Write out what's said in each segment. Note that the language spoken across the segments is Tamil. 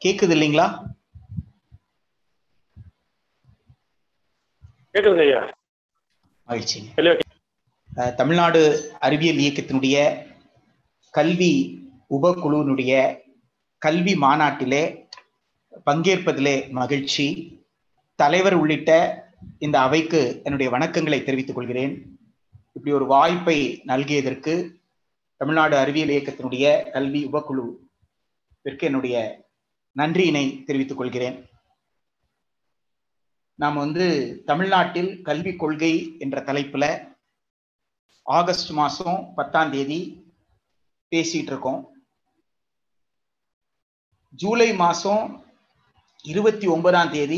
கேக்குது இல்லைங்களா கேக்குதுங்க ஐயா மகிழ்ச்சிங்க தெளிவா அஹ், தமிழ்நாடு அறிவியல் இயக்கத்தினுடைய கல்வி உபகுழுவினுடைய கல்வி மாநாட்டிலே பங்கேற்பதிலே மகிழ்ச்சி தலைவர் உள்ளிட்ட இந்த அவைக்கு என்னுடைய வணக்கங்களை தெரிவித்துக் கொள்கிறேன் இப்படி ஒரு வாய்ப்பை நல்கியதற்கு தமிழ்நாடு அறிவியல் இயக்கத்தினுடைய கல்வி உபகுழுவிற்கு என்னுடைய நன்றியினை தெரிவித்துக் கொள்கிறேன் நாம் வந்து தமிழ்நாட்டில் கல்விக் கொள்கை என்ற தலைப்புல ஆகஸ்ட் மாசம் பத்தாம் தேதி பேசிட்டு இருக்கோம் ஜூலை மாசம் இருபத்தி ஒன்பதாம் தேதி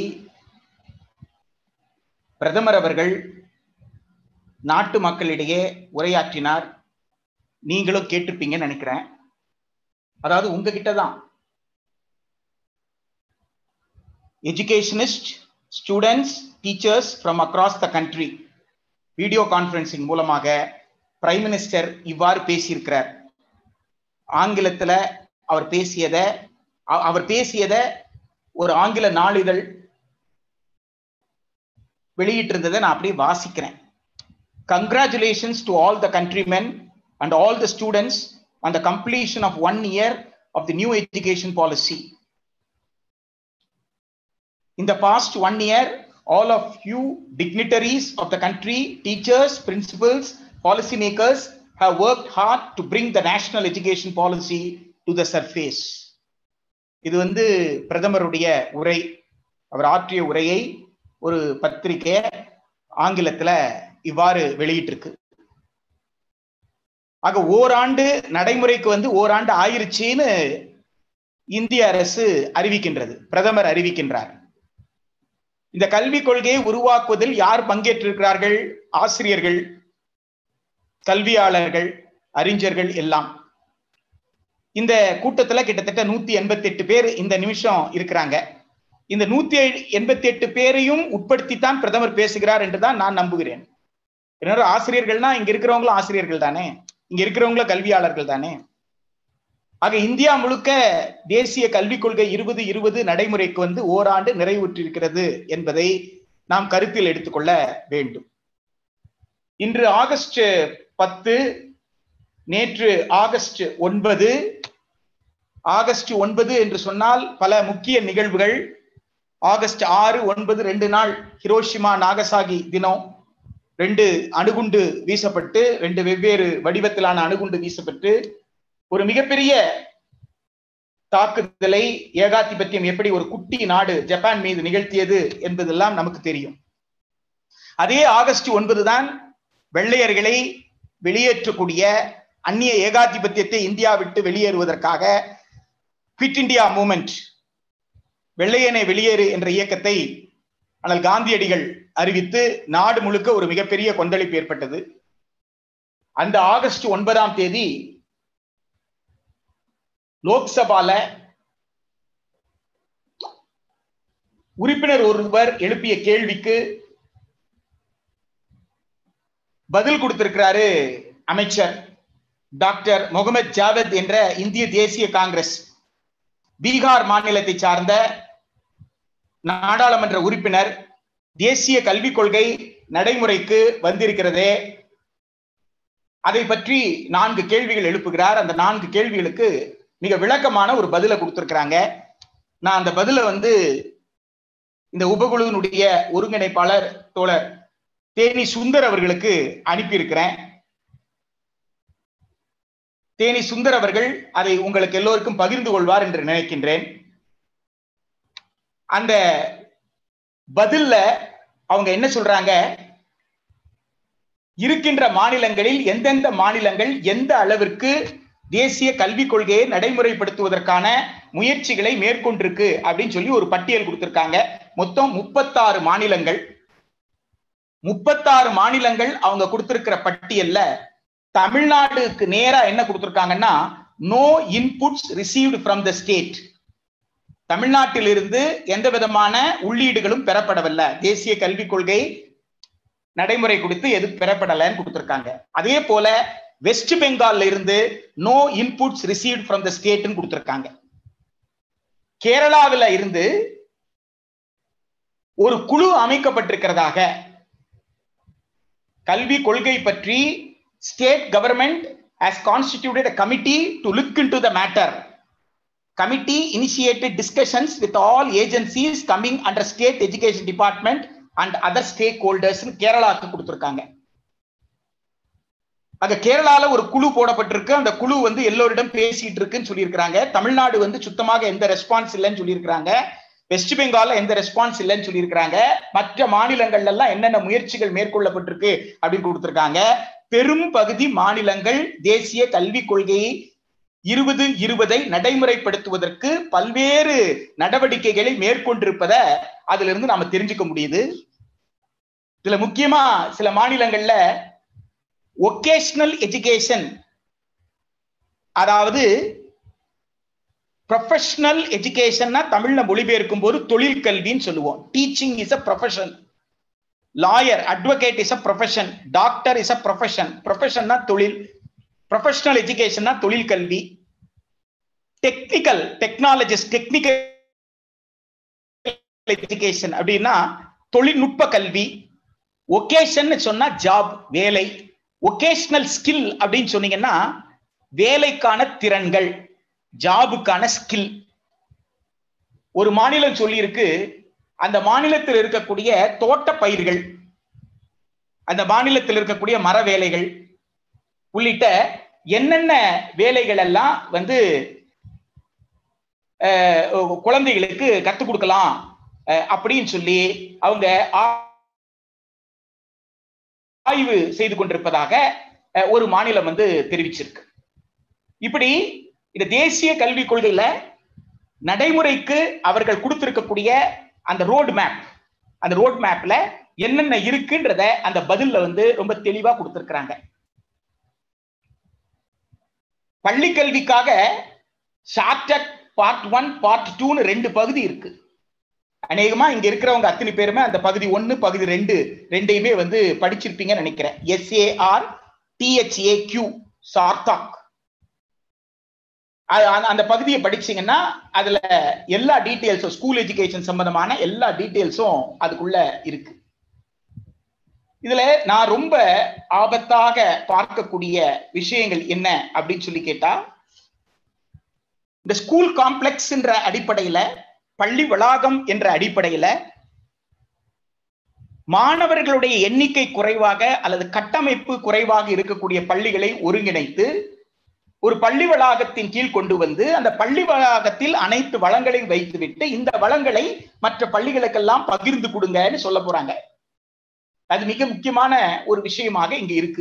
பிரதமர் அவர்கள் நாட்டு மக்களிடையே உரையாற்றினார் நீங்களும் கேட்டிருப்பீங்கன்னு நினைக்கிறேன் அதாவது உங்ககிட்ட தான் educationist students teachers from across the country video conferencing மூலமாக பிரைம் மினிஸ்டர் இவ்வாறு பேசியிருக்கிறார் ஆங்கிலத்துல அவர் பேசியத அ- அவர் பேசியத ஒரு ஆங்கில நாளிதழ் வெளியிட்டிருந்ததை நான் அப்படியே வாசிக்கிறேன் congratulations to all the countrymen and all the students on the completion of one year of the new education policy. In the past one year, all of you dignitaries of the country, teachers, principals, policymakers have worked hard to bring the national education policy to the surface. இது வந்து பிரதமருடைய உரை அவர் ஆற்றிய உரையை ஒரு பத்திரிகை ஆங்கிலத்துல இவ்வாறு வெளியிட்டிருக்கு ஆக ஓராண்டு நடைமுறைக்கு வந்து ஓராண்டு ஆயிருச்சுன்னு இந்திய அரசு அறிவிக்கின்றது பிரதமர் அறிவிக்கின்றார் இந்த கல்விக் கொள்கையை உருவாக்குவதில் யார் பங்கேற்றிருக்கிறார்கள் ஆசிரியர்கள் கல்வியாளர்கள் அறிஞர்கள் எல்லாம் இந்த கூட்டத்துல கிட்டத்தட்ட நூத்தி எண்பத்தி எட்டு பேர் இந்த நிமிஷம் இருக்கிறாங்க இந்த நூத்தி எண்பத்தி எட்டு பேரையும் உட்படுத்தித்தான் பிரதமர் பேசுகிறார் என்றுதான் நான் நம்புகிறேன் என்னோட ஆசிரியர்கள்னா இங்க இருக்கிறவங்களும் ஆசிரியர்கள் தானே இங்க இருக்கிறவங்களும் கல்வியாளர்கள் தானே ஆக இந்தியா முழுக்க தேசிய கல்விக் கொள்கை இருபது இருபது நடைமுறைக்கு வந்து ஓராண்டு நிறைவுற்றிருக்கிறது என்பதை நாம் கருத்தில் எடுத்துக்கொள்ள வேண்டும் இன்று ஆகஸ்ட் பத்து நேற்று ஆகஸ்ட் ஒன்பது ஆகஸ்ட் ஒன்பது என்று சொன்னால் பல முக்கிய நிகழ்வுகள் ஆகஸ்ட் ஆறு ஒன்பது ரெண்டு நாள் ஹிரோஷிமா நாகசாகி தினம் ரெண்டு அணுகுண்டு வீசப்பட்டு ரெண்டு வெவ்வேறு வடிவத்திலான அணுகுண்டு வீசப்பட்டு ஒரு மிகப்பெரிய தாக்குதலை ஏகாதிபத்தியம் எப்படி ஒரு குட்டி நாடு ஜப்பான் மீது நிகழ்த்தியது என்பதெல்லாம் நமக்கு தெரியும் அதே ஆகஸ்ட் ஒன்பது தான் வெள்ளையர்களை வெளியேற்றக்கூடிய அந்நிய ஏகாதிபத்தியத்தை இந்தியா விட்டு வெளியேறுவதற்காக குவிட் இந்தியா மூமெண்ட் வெள்ளையனை வெளியேறு என்ற இயக்கத்தை ஆனால் காந்தியடிகள் அறிவித்து நாடு முழுக்க ஒரு மிகப்பெரிய கொந்தளிப்பு ஏற்பட்டது அந்த ஆகஸ்ட் ஒன்பதாம் தேதி லோக்சபால உறுப்பினர் ஒருவர் எழுப்பிய கேள்விக்கு பதில் கொடுத்திருக்கிறாரு அமைச்சர் டாக்டர் முகமது ஜாவத் என்ற இந்திய தேசிய காங்கிரஸ் பீகார் மாநிலத்தை சார்ந்த நாடாளுமன்ற உறுப்பினர் தேசிய கல்விக் கொள்கை நடைமுறைக்கு வந்திருக்கிறதே அதை பற்றி நான்கு கேள்விகள் எழுப்புகிறார் அந்த நான்கு கேள்விகளுக்கு மிக விளக்கமான ஒரு பதிலை கொடுத்திருக்கிறாங்க நான் அந்த பதிலை வந்து இந்த உபகுழுவினுடைய ஒருங்கிணைப்பாளர் தோழர் தேனி சுந்தர் அவர்களுக்கு அனுப்பியிருக்கிறேன் தேனி சுந்தர் அவர்கள் அதை உங்களுக்கு எல்லோருக்கும் பகிர்ந்து கொள்வார் என்று நினைக்கின்றேன் அந்த பதில்ல அவங்க என்ன சொல்றாங்க இருக்கின்ற மாநிலங்களில் எந்தெந்த மாநிலங்கள் எந்த அளவிற்கு தேசிய கல்விக் கொள்கையை நடைமுறைப்படுத்துவதற்கான முயற்சிகளை மேற்கொண்டிருக்கு அப்படின்னு சொல்லி ஒரு பட்டியல் கொடுத்திருக்காங்க மொத்தம் முப்பத்தாறு மாநிலங்கள் முப்பத்தாறு மாநிலங்கள் அவங்க கொடுத்திருக்கிற பட்டியல்ல தமிழ்நாடுக்கு நேரா என்ன கொடுத்திருக்காங்கன்னா no inputs received from the state தமிழ்நாட்டிலிருந்து எந்த விதமான உள்ளீடுகளும் பெறப்படவில்லை தேசிய கல்விக் கொள்கை நடைமுறை கொடுத்து எது பெறப்படலைன்னு கொடுத்திருக்காங்க அதே போல வெஸ்ட் பெங்கால்ல இருந்து no inputs received from the ஸ்டேட்னு கொடுத்திருக்காங்க கேரளாவில இருந்து ஒரு குழு அமைக்கப்பட்டிருக்கிறதாக கல்வி கொள்கை பற்றி state government has constituted a committee to look into the matter committee initiated discussions with all agencies coming under state education department and other stakeholders கேரளாவுக்கு கொடுத்திருக்காங்க அங்க கேரளால ஒரு குழு போடப்பட்டிருக்கு அந்த குழு வந்து எல்லோரிடம் பேசிட்டு இருக்குன்னு சொல்லியிருக்கிறாங்க தமிழ்நாடு வந்து சுத்தமாக எந்த ரெஸ்பான்ஸ் இல்லைன்னு சொல்லியிருக்கிறாங்க வெஸ்ட் பெங்கால்ல எந்த ரெஸ்பான்ஸ் இல்லைன்னு சொல்லியிருக்கிறாங்க மற்ற மாநிலங்கள்ல எல்லாம் என்னென்ன முயற்சிகள் மேற்கொள்ளப்பட்டிருக்கு அப்படின்னு கொடுத்திருக்காங்க பெரும் பகுதி மாநிலங்கள் தேசிய கல்விக் கொள்கையை இருபது இருபதை நடைமுறைப்படுத்துவதற்கு பல்வேறு நடவடிக்கைகளை மேற்கொண்டிருப்பதை அதுல இருந்து நாம தெரிஞ்சுக்க முடியுது இதுல முக்கியமா சில மாநிலங்கள்ல ஒகேஷனல் எஜுகேஷன் அதாவது ப்ரொஃபஷனல் எஜுகேஷன்னா தமிழ்ல மொழிபெயர்க்கும் போது தொழில் கல்வின்னு சொல்லுவோம் teaching is a profession lawyer advocate is a profession doctor is a profession ப்ரொஃபஷன்னா தொழில் ப்ரொஃபஷனல் எஜுகேஷன்னா தொழில் கல்வி டெக்னிக்கல் டெக்னாலஜிஸ் டெக்னிக்கல் எஜுகேஷன் அப்படின்னா தொழில்நுட்ப கல்வி ஒகேஷன் சொன்னா ஜாப் வேலை ஒகேஷனல் ஸ்கில் அப்படின்னு சொன்னீங்கன்னா வேலைக்கான திறன்கள் ஜாபுக்கான ஸ்கில் ஒரு மாநிலம் சொல்லியிருக்கு அந்த மாநிலத்தில் இருக்கக்கூடிய தோட்ட பயிர்கள் அந்த மாநிலத்தில் இருக்கக்கூடிய மர வேலைகள் உள்ளிட்ட என்னென்ன வேலைகள் எல்லாம் வந்து குழந்தைகளுக்கு கத்துக் கொடுக்கலாம் அப்படின்னு சொல்லி அவங்க ஆய்வு செய்து கொண்டிருப்பதாக ஒரு மாநிலம் வந்து தெரிவிச்சிருக்கு இப்படி இந்த தேசிய கல்விக் கொள்கையில நடைமுறைக்கு அவர்கள் கொடுத்திருக்கக்கூடிய அந்த ரோடு மேப் அந்த ரோட் மேப்ல என்னென்ன இருக்குன்றத அந்த பதில்ல வந்து ரொம்ப தெளிவா கொடுத்திருக்கிறாங்க பள்ளி கல்விக்காக ஷார்டக் பார்ட் ஒன் பார்ட் டூன்னு ரெண்டு பகுதி இருக்கு அநேகமா இங்க இருக்கிறவங்க அத்தனை பேருமே அந்த பகுதி ஒன்னு பகுதி ரெண்டு ரெண்டையுமே வந்து படிச்சிருப்பீங்கன்னு நினைக்கிறேன் எஸ்ஏஆர் டிஹெச்ஏ கியூ சார்தாக் அந்த பகுதியை படிச்சீங்கன்னா அதுல எல்லா டீட்டெயில்ஸும் ஸ்கூல் எஜுகேஷன் சம்பந்தமான எல்லா டீட்டெயில்ஸும் அதுக்குள்ள இருக்கு இதுல நான் ரொம்ப ஆபத்தாக பார்க்கக்கூடிய விஷயங்கள் என்ன அப்படின்னு சொல்லி கேட்டா இந்த ஸ்கூல் காம்ப்ளெக்ஸ் என்ற அடிப்படையில பள்ளி வளாகம் என்ற அடிப்படையில மாணவர்களுடைய எண்ணிக்கை குறைவாக அல்லது கட்டமைப்பு குறைவாக இருக்கக்கூடிய பள்ளிகளை ஒருங்கிணைத்து ஒரு பள்ளி வளாகத்தின் கீழ் கொண்டு வந்து அந்த பள்ளி வளாகத்தில் அனைத்து வளங்களையும் வைத்துவிட்டு இந்த வளங்களை மற்ற பள்ளிகளுக்கெல்லாம் பகிர்ந்து கொடுங்கன்னு சொல்ல போறாங்க அது மிக முக்கியமான ஒரு விஷயமாக இங்க இருக்கு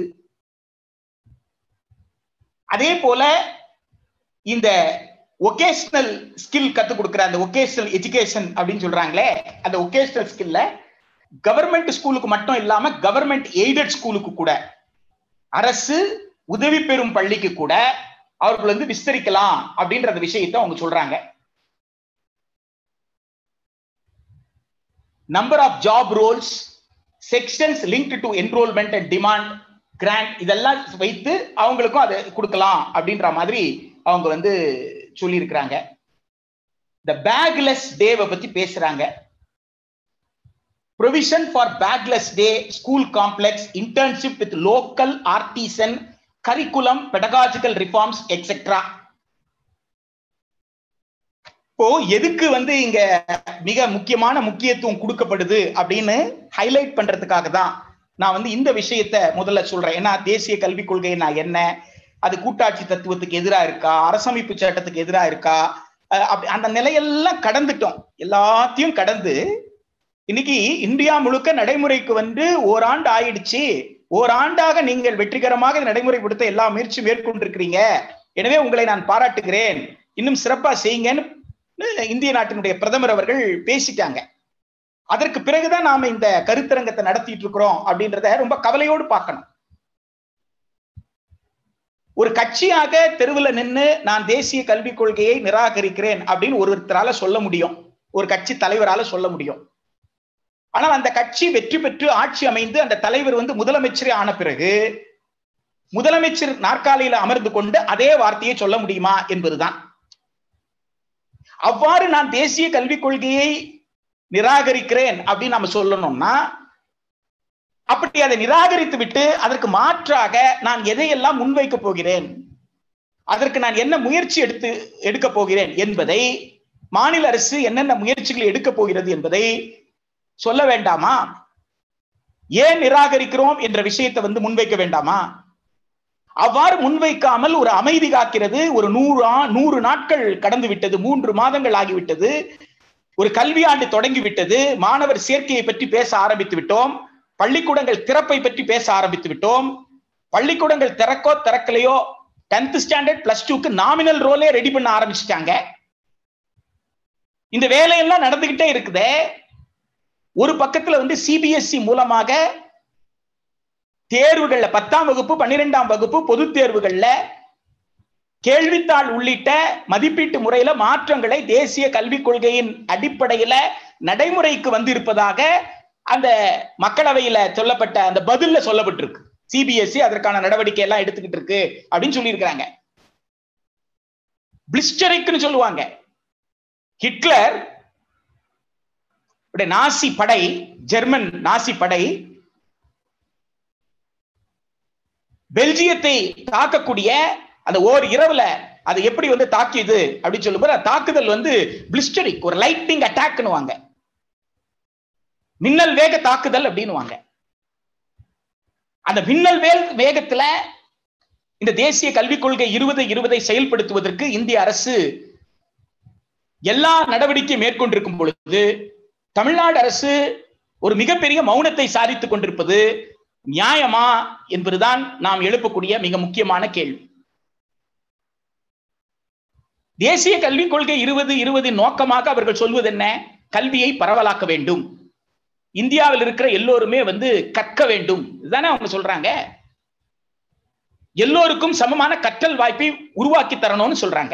அதே போல இந்த ஒகேஷனல் ஸ்கில் கத்துக் கொடுக்குற அந்த ஒகேஷனல் எஜுகேஷன் அப்படின்னு சொல்றாங்களே அந்த ஒகேஷனல் ஸ்கில்ல கவர்மெண்ட் ஸ்கூலுக்கு மட்டும் இல்லாம கவர்மெண்ட் எய்டட் ஸ்கூலுக்கு கூட அரசு உதவி பெறும் பள்ளிக்கு கூட அவர்கள் வந்து விஸ்தரிக்கலாம் அப்படின்ற அந்த விஷயத்தை அவங்க சொல்றாங்க number of job roles sections link to enrolment and demand grant இதெல்லாம் வைத்து அவங்களுக்கும் அதை கொடுக்கலாம் அப்படின்ற மாதிரி அவங்க வந்து சொல்லியிருக்கிறாங்க இந்த பேக்லெஸ் டேவை பத்தி பேசுறாங்க provision for bagless day school complex internship with local artisan curriculum pedagogical reforms etcetera இப்போ எதுக்கு வந்து இங்க மிக முக்கியமான முக்கியத்துவம் கொடுக்கப்படுது அப்படின்னு ஹைலைட் பண்றதுக்காக தான் நான் வந்து இந்த விஷயத்த முதல்ல சொல்றேன் ஏன்னா தேசிய கல்விக் கொள்கை நான் என்ன அது கூட்டாட்சி தத்துவத்துக்கு எதிராக இருக்கா அரசமைப்பு சட்டத்துக்கு எதிராக இருக்கா அப்படி அந்த நிலையெல்லாம் கடந்துட்டோம் எல்லாத்தையும் கடந்து இன்னைக்கு இந்தியா முழுக்க நடைமுறைக்கு வந்து ஓராண்டு ஆயிடுச்சு ஓராண்டாக நீங்கள் வெற்றிகரமாக நடைமுறைப்படுத்த எல்லா முயற்சியும் மேற்கொண்டிருக்கிறீங்க எனவே உங்களை நான் பாராட்டுகிறேன் இன்னும் சிறப்பா செய்யுங்கன்னு இந்திய நாட்டினுடைய பிரதமர் அவர்கள் பேசிட்டாங்க அதற்கு பிறகுதான் நாம இந்த கருத்தரங்கத்தை நடத்திட்டு இருக்கிறோம் அப்படின்றத ரொம்ப கவலையோடு பார்க்கணும் ஒரு கட்சியாக தெருவில் நின்று நான் தேசிய கல்விக் கொள்கையை நிராகரிக்கிறேன் அப்படின்னு ஒருத்தரால சொல்ல முடியும் ஒரு கட்சி தலைவரால சொல்ல முடியும் ஆனால் அந்த கட்சி வெற்றி பெற்று ஆட்சி அமைந்து அந்த தலைவர் வந்து முதலமைச்சரே ஆன பிறகு முதலமைச்சர் நாற்காலியில அமர்ந்து கொண்டு அதே வார்த்தையை சொல்ல முடியுமா என்பதுதான் அவ்வாறு நான் தேசிய கல்விக் கொள்கையை நிராகரிக்கிறேன் அப்படின்னு நம்ம சொல்லணும்னா அப்படி அதை நிராகரித்து விட்டு அதற்கு மாற்றாக நான் எதையெல்லாம் முன்வைக்க போகிறேன் அதற்கு நான் என்ன முயற்சி எடுத்து எடுக்க போகிறேன் என்பதை மாநில அரசு என்னென்ன முயற்சிகள் எடுக்க போகிறது என்பதை சொல்ல வேண்டாமா ஏன் நிராகரிக்கிறோம் என்ற விஷயத்தை வந்து முன்வைக்க வேண்டாமா அவ்வாறு முன்வைக்காமல் ஒரு அமைதி காக்கிறது ஒரு நூறு ஆ- நூறு நாட்கள் கடந்து விட்டது மூன்று மாதங்கள் ஆகிவிட்டது ஒரு கல்வியாண்டு தொடங்கி விட்டது மாணவர் சேர்க்கையை பற்றி பேச ஆரம்பித்து விட்டோம் பள்ளிக்கூடங்கள் திறப்பை பற்றி பேச ஆரம்பித்து விட்டோம் பள்ளிக்கூடங்கள் திறக்கோ திறக்கலையோ டென்த் ஸ்டாண்டர்ட் பிளஸ் டூக்கு நாமினல் ரோலே ரெடி பண்ண ஆரம்பிச்சிட்டாங்க இந்த வேலையெல்லாம் நடந்துகிட்டே இருக்குதே ஒரு பக்கத்துல வந்து சிபிஎஸ்இ மூலமாக தேர்வுகள்ல பத்தாம் வகுப்பு பன்னிரெண்டாம் வகுப்பு பொதுத் தேர்வுகள்ல கேள்வித்தாள் உள்ளிட்ட மதிப்பீட்டு முறையில மாற்றங்களை தேசிய கல்விக் கொள்கையின் அடிப்படையில நடைமுறைக்கு வந்திருப்பதாக அந்த மக்களவையில சொல்லப்பட்ட அந்த பதில்ல சொல்லப்பட்டிருக்கு சிபிஎஸ்இ அதற்கான நடவடிக்கை எல்லாம் எடுத்துக்கிட்டு இருக்கு அப்படின்னு சொல்லியிருக்கிறாங்க பிளிஸ்டரிக்னு சொல்லுவாங்க ஹிட்லர் உடைய நாசி படை ஜெர்மன் நாசி படை பெல்ஜியத்தை தாக்கக்கூடிய அந்த ஓர் இரவுல அது எப்படி வந்து தாக்கியது அப்படின்னு சொல்லும்போது அந்த தாக்குதல் வந்து பிளிஸ்டரிக் ஒரு லைட்டிங் அட்டாக்னுவாங்க மின்னல் வேக தாக்குதல் அப்படின்னுவாங்க அந்த மின்னல் வேல் வேகத்துல இந்த தேசிய கல்விக் கொள்கை இருபது இருபதை செயல்படுத்துவதற்கு இந்திய அரசு எல்லா நடவடிக்கையும் மேற்கொண்டிருக்கும் பொழுது தமிழ்நாடு அரசு ஒரு மிகப்பெரிய மௌனத்தை சாதித்துக் கொண்டிருப்பது நியாயமா என்பதுதான் நாம் எழுப்பக்கூடிய மிக முக்கியமான கேள்வி தேசிய கல்விக் கொள்கை இருபது இருபது நோக்கமாக அவர்கள் சொல்வது என்ன கல்வியை பரவலாக்க வேண்டும் இந்தியாவில் இருக்கிற எல்லோருமே வந்து கற்க வேண்டும் இதுதானே அவங்க சொல்றாங்க எல்லோருக்கும் சமமான கற்றல் வாய்ப்பை உருவாக்கி தரணும்னு சொல்றாங்க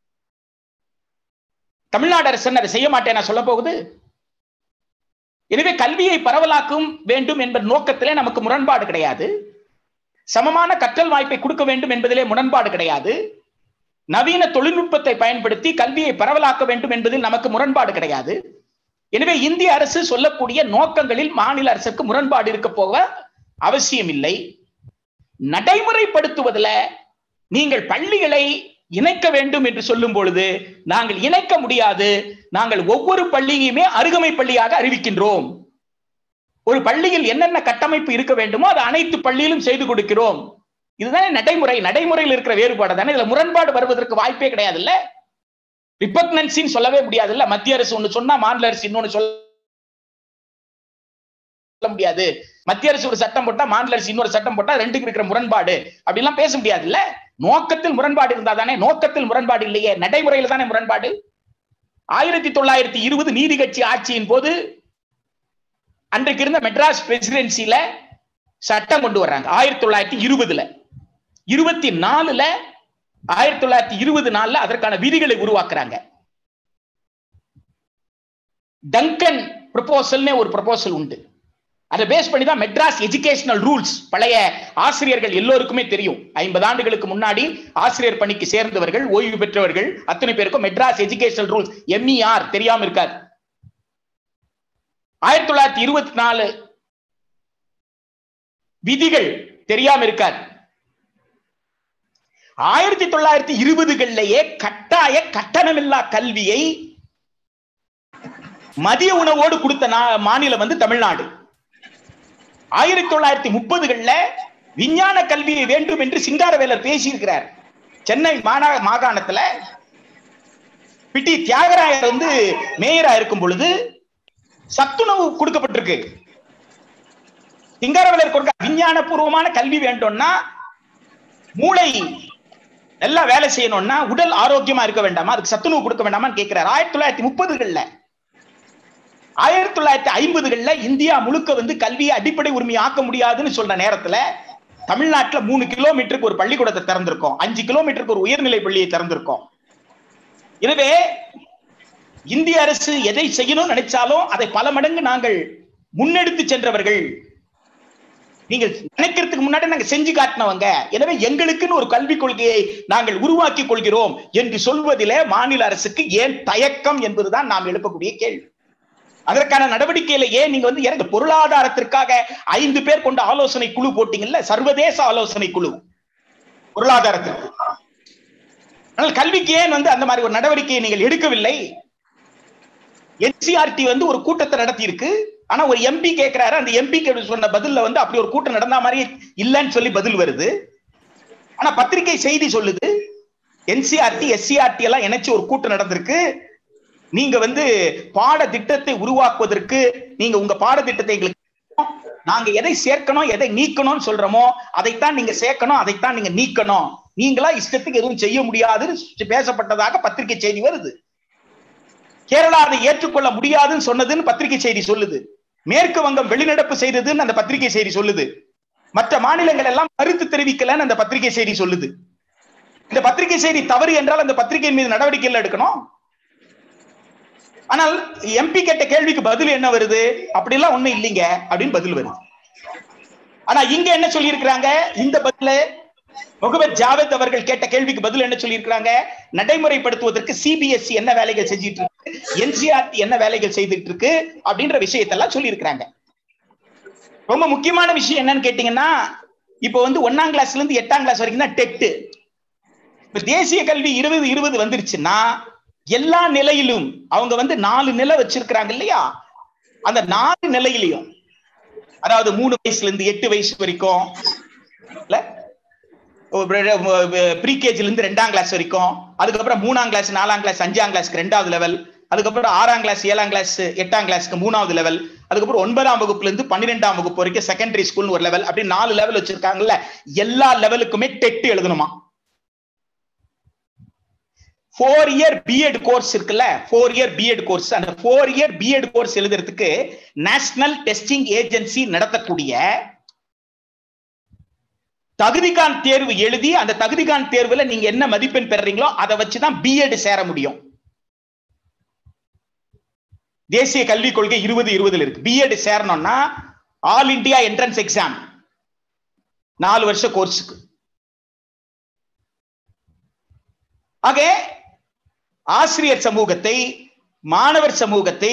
தமிழ்நாடு அரசு அதை செய்ய மாட்டேன் சொல்ல போகுது எனவே கல்வியை பரவலாக்கும் வேண்டும் என்ற நோக்கத்திலே நமக்கு முரண்பாடு கிடையாது சமமான கற்றல் வாய்ப்பை கொடுக்க வேண்டும் என்பதிலே முரண்பாடு கிடையாது நவீன தொழில்நுட்பத்தை பயன்படுத்தி கல்வியை பரவலாக்க வேண்டும் என்பதில் நமக்கு முரண்பாடு கிடையாது எனவே இந்திய அரசு சொல்லக்கூடிய நோக்கங்களில் மாநில அரசுக்கு முரண்பாடு இருக்க போக அவசியம் இல்லை நடைமுறைப்படுத்துவதில் நீங்கள் பள்ளிகளை இணைக்க வேண்டும் என்று சொல்லும் பொழுது நாங்கள் இணைக்க முடியாது நாங்கள் ஒவ்வொரு பள்ளியுமே அருகமை பள்ளியாக அறிவிக்கின்றோம் ஒரு பள்ளியில் என்னென்ன கட்டமைப்பு இருக்க வேண்டுமோ அது அனைத்து பள்ளியிலும் செய்து கொடுக்கிறோம் இதுதானே நடைமுறை நடைமுறையில் இருக்கிற வேறுபாடு தானே இதுல முரண்பாடு வருவதற்கு வாய்ப்பே கிடையாது இல்ல ரிப்பக்னன்சின்னு சொல்லவே முடியாது இல்ல மத்திய அரசு ஒண்ணு சொன்னா மாநில அரசு இன்னொன்னு சொல்ல முடியாது மத்திய அரசு ஒரு சட்டம் போட்டா மாநில அரசு இன்னொரு சட்டம் போட்டா ரெண்டுக்கு இருக்கிற முரண்பாடு அப்படிலாம் பேச முடியாது இல்ல நோக்கத்தில் முரண்பாடு இருந்தா தானே நோக்கத்தில் முரண்பாடு இல்லையே நடைமுறையில் தானே முரண்பாடு ஆயிரத்தி தொள்ளாயிரத்தி இருபது நீதி கட்சி ஆட்சியின் போது அன்றைக்கு இருந்த மெட்ராஸ் பிரசிடென்சில சட்டம் கொண்டு வர்றாங்க ஆயிரத்தி தொள்ளாயிரத்தி இருபதுல இருபத்தி நாலுல ஆயிரத்தி தொள்ளாயிரத்தி இருபது நாலுல அதற்கான விதிகளை உருவாக்குறாங்க டங்கன் ப்ரொபோசல்னு ஒரு ப்ரொபோசல் உண்டு அதை பேஸ் பண்ணி தான் மெட்ராஸ் எஜுகேஷனல் ரூல்ஸ் பழைய ஆசிரியர்கள் எல்லோருக்குமே தெரியும் ஐம்பது ஆண்டுகளுக்கு முன்னாடி ஆசிரியர் பணிக்கு சேர்ந்தவர்கள் ஓய்வு பெற்றவர்கள் அத்தனை பேருக்கும் மெட்ராஸ் எஜுகேஷனல் ரூல்ஸ் எம்இஆர் தெரியாம இருக்காது ஆயிரத்தி தொள்ளாயிரத்தி இருபத்தி நாலு விதிகள் தெரியாம இருக்காது ஆயிரத்தி தொள்ளாயிரத்தி இருபதுகள்லயே கட்டாய கட்டணமில்லா கல்வியை மதிய உணவோடு கொடுத்த மாநிலம் வந்து தமிழ்நாடு ஆயிரத்தி தொள்ளாயிரத்தி முப்பதுகள்ல விஞ்ஞான கல்வியை வேண்டும் என்று சிங்காரவேலர் பேசியிருக்கிறார் சென்னை மாநா மாகாணத்துல பிட்டி தியாகராயர் வந்து மேயரா இருக்கும் பொழுது சத்துணவு கொடுக்கப்பட்டிருக்கு சிங்காரவேலர் கொடுக்க விஞ்ஞான பூர்வமான கல்வி வேண்டும்னா மூளை நல்லா வேலை செய்யணும்னா உடல் ஆரோக்கியமா இருக்க வேண்டாமா அதுக்கு சத்துணவு கொடுக்க வேண்டாமான்னு கேட்கிறார் ஆயிரத்தி தொள்ளாயிரத்தி முப்பதுகள்ல ஆயிரத்தி தொள்ளாயிரத்தி ஐம்பதுகள்ல இந்தியா முழுக்க வந்து கல்வியை அடிப்படை உரிமை ஆக்க முடியாதுன்னு சொல்ற நேரத்துல தமிழ்நாட்டுல மூணு கிலோமீட்டருக்கு ஒரு பள்ளிக்கூடத்தை திறந்திருக்கோம் அஞ்சு கிலோமீட்டருக்கு ஒரு உயர்நிலை பள்ளியை திறந்திருக்கோம் எனவே இந்திய அரசு எதை செய்யணும்னு நினைச்சாலும் அதை பல மடங்கு நாங்கள் முன்னெடுத்து சென்றவர்கள் நீங்கள் நினைக்கிறதுக்கு முன்னாடி நாங்க செஞ்சு காட்டினவங்க எனவே எங்களுக்குன்னு ஒரு கல்விக் கொள்கையை நாங்கள் உருவாக்கி கொள்கிறோம் என்று சொல்வதிலே மாநில அரசுக்கு ஏன் தயக்கம் என்பதுதான் நாம் எழுப்பக்கூடிய கேள்வி அதற்கான நடவடிக்கையில ஏன் நீங்க வந்து எனக்கு பொருளாதாரத்திற்காக ஐந்து பேர் கொண்ட ஆலோசனை குழு போட்டீங்கல்ல சர்வதேச ஆலோசனை குழு பொருளாதாரத்திற்கு ஆனால் கல்விக்கு ஏன் வந்து அந்த மாதிரி ஒரு நடவடிக்கையை நீங்கள் எடுக்கவில்லை என்சிஆர்டி வந்து ஒரு கூட்டத்தை நடத்தி இருக்கு ஆனா ஒரு எம்பி கேட்கிறாரு அந்த எம்பி சொன்ன பதில்ல வந்து அப்படி ஒரு கூட்டம் நடந்த மாதிரி இல்லைன்னு சொல்லி பதில் வருது ஆனா பத்திரிகை செய்தி சொல்லுது என்சிஆர்டி எஸ்சிஆர்டி எல்லாம் இணைச்சு ஒரு கூட்டம் நடந்திருக்கு நீங்க வந்து பாட திட்டத்தை உருவாக்குவதற்கு நீங்க உங்க பாடத்திட்டத்தை எங்களுக்கு நாங்க எதை சேர்க்கணும் எதை நீக்கணும்னு சொல்றோமோ அதைத்தான் நீங்க சேர்க்கணும் அதைத்தான் நீங்க நீக்கணும் நீங்களா இஷ்டத்துக்கு எதுவும் செய்ய முடியாதுன்னு பேசப்பட்டதாக பத்திரிகை செய்தி வருது கேரளா அதை ஏற்றுக்கொள்ள முடியாதுன்னு சொன்னதுன்னு பத்திரிகை செய்தி சொல்லுது மேற்கு வங்கம் வெளிநடப்பு செய்ததுன்னு அந்த பத்திரிகை செய்தி சொல்லுது மற்ற மாநிலங்கள் எல்லாம் கருத்து தெரிவிக்கலன்னு அந்த பத்திரிகை செய்தி சொல்லுது இந்த பத்திரிகை செய்தி தவறு என்றால் அந்த பத்திரிகையின் மீது நடவடிக்கை எடுக்கணும் ஆனால் எம்பி கேட்ட கேள்விக்கு பதில் என்ன வருது அப்படிலாம் ஒண்ணும் இல்லைங்க அப்படின்னு பதில் வருது ஆனா இங்க என்ன சொல்லி இருக்கிறாங்க இந்த பதில முகமது ஜாவேத் அவர்கள் கேட்ட கேள்விக்கு பதில் என்ன சொல்லி இருக்கிறாங்க நடைமுறைப்படுத்துவதற்கு சிபிஎஸ்இ என்ன வேலைகள் செஞ்சிட்டு இருக்கு என்சிஆர்டி என்ன வேலைகள் செய்துட்டு இருக்கு அப்படின்ற விஷயத்தெல்லாம் சொல்லி இருக்கிறாங்க ரொம்ப முக்கியமான விஷயம் என்னன்னு கேட்டீங்கன்னா இப்போ வந்து ஒன்னாம் கிளாஸ்ல இருந்து எட்டாம் கிளாஸ் வரைக்கும் தான் டெட்டு இப்ப தேசிய கல்வி இருபது இருபது வந்துருச்சுன்னா எல்லா நிலையிலும் அவங்க வந்து நாலு நிலை வச்சிருக்கிறாங்க இல்லையா அந்த நாலு நிலையிலையும் அதாவது மூணு வயசுல இருந்து எட்டு வயசு வரைக்கும் ப்ரீகேஜில இருந்து ரெண்டாம் கிளாஸ் வரைக்கும் அதுக்கப்புறம் மூணாம் கிளாஸ் நாலாம் கிளாஸ் அஞ்சாம் கிளாஸ்க்கு ரெண்டாவது லெவல் அதுக்கப்புறம் ஆறாம் கிளாஸ் ஏழாம் கிளாஸ் எட்டாம் கிளாஸ்க்கு மூணாவது லெவல் அதுக்கப்புறம் ஒன்பதாம் வகுப்புல இருந்து பன்னிரெண்டாம் வகுப்பு வரைக்கும் செகண்டரி ஸ்கூல் ஒரு லெவல் அப்படி நாலு லெவல் வச்சிருக்காங்கல்ல எல்லா லெவலுக்குமே டெட் எழுதணுமா ஃபோர் இயர் பிஎட் கோர்ஸ் இருக்குல்ல ஃபோர் இயர் பிஎட் கோர்ஸ் அந்த ஃபோர் இயர் பிஎட் கோர்ஸ் எழுதுறதுக்கு நேஷனல் டெஸ்டிங் ஏஜென்சி நடத்தக்கூடிய தகுதிகான் தேர்வு எழுதி அந்த தகுதிகான் தேர்வுல நீங்க என்ன மதிப்பெண் பெறுறீங்களோ அதை வச்சுதான் பிஎட் சேர முடியும் தேசிய கல்விக் கொள்கை இருபது இருபதுல இருக்கு பிஎட் சேரணும்னா ஆல் இண்டியா என்ட்ரன்ஸ் எக்ஸாம் நாலு வருஷ கோர்ஸுக்கு ஆக ஆசிரியர் சமூகத்தை மாணவர் சமூகத்தை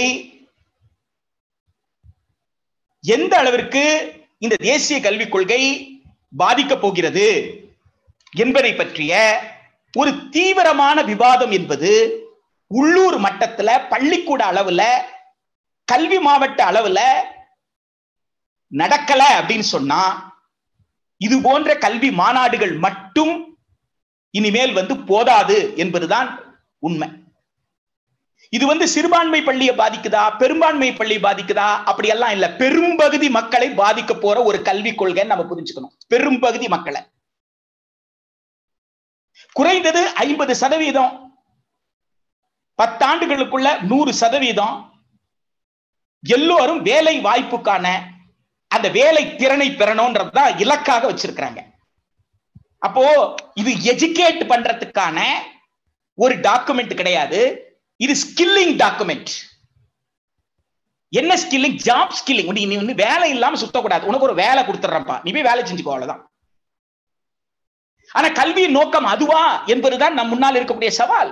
எந்த அளவிற்கு இந்த தேசிய கல்விக் கொள்கை பாதிக்க போகிறது என்பதை பற்றிய ஒரு தீவிரமான விவாதம் என்பது உள்ளூர் மட்டத்துல பள்ளிக்கூட அளவுல கல்வி மாவட்ட அளவுல நடக்கல அப்படின்னு சொன்னா இது போன்ற கல்வி மாநாடுகள் மட்டும் இனிமேல் வந்து போதாது என்பதுதான் உண்மை இது வந்து சிறுபான்மை பள்ளியை பாதிக்குதா பெரும்பான்மை பள்ளி பாதிக்குதா அப்படி எல்லாம் இல்ல பெரும்பகுதி மக்களை பாதிக்க போற ஒரு கல்விக் கொள்கை நம்ம புரிஞ்சுக்கணும் பெரும்பகுதி மக்களை குறைந்தது ஐம்பது சதவீதம் பத்தாண்டுகளுக்குள்ள நூறு சதவீதம் எல்லோரும் வேலை வாய்ப்புக்கான அந்த வேலை திறனை பெறணும்ன்றதுதான் இலக்காக வச்சிருக்கிறாங்க அப்போ இது எஜுகேட் பண்றதுக்கான ஒரு டாக்குமெண்ட் கிடையாது இது ஸ்கில்லிங் டாக்குமெண்ட் என்ன ஸ்கில்லிங் ஜாப் ஸ்கில்லிங் நீ வந்து வேலை இல்லாம சுத்தக்கூடாது உனக்கு ஒரு வேலை கொடுத்துட்றப்பா நீ போய் வேலை செஞ்சுக்கோ அவ்வளவுதான் ஆனா கல்வியின் நோக்கம் அதுவா என்பதுதான் நம் முன்னால் இருக்கக்கூடிய சவால்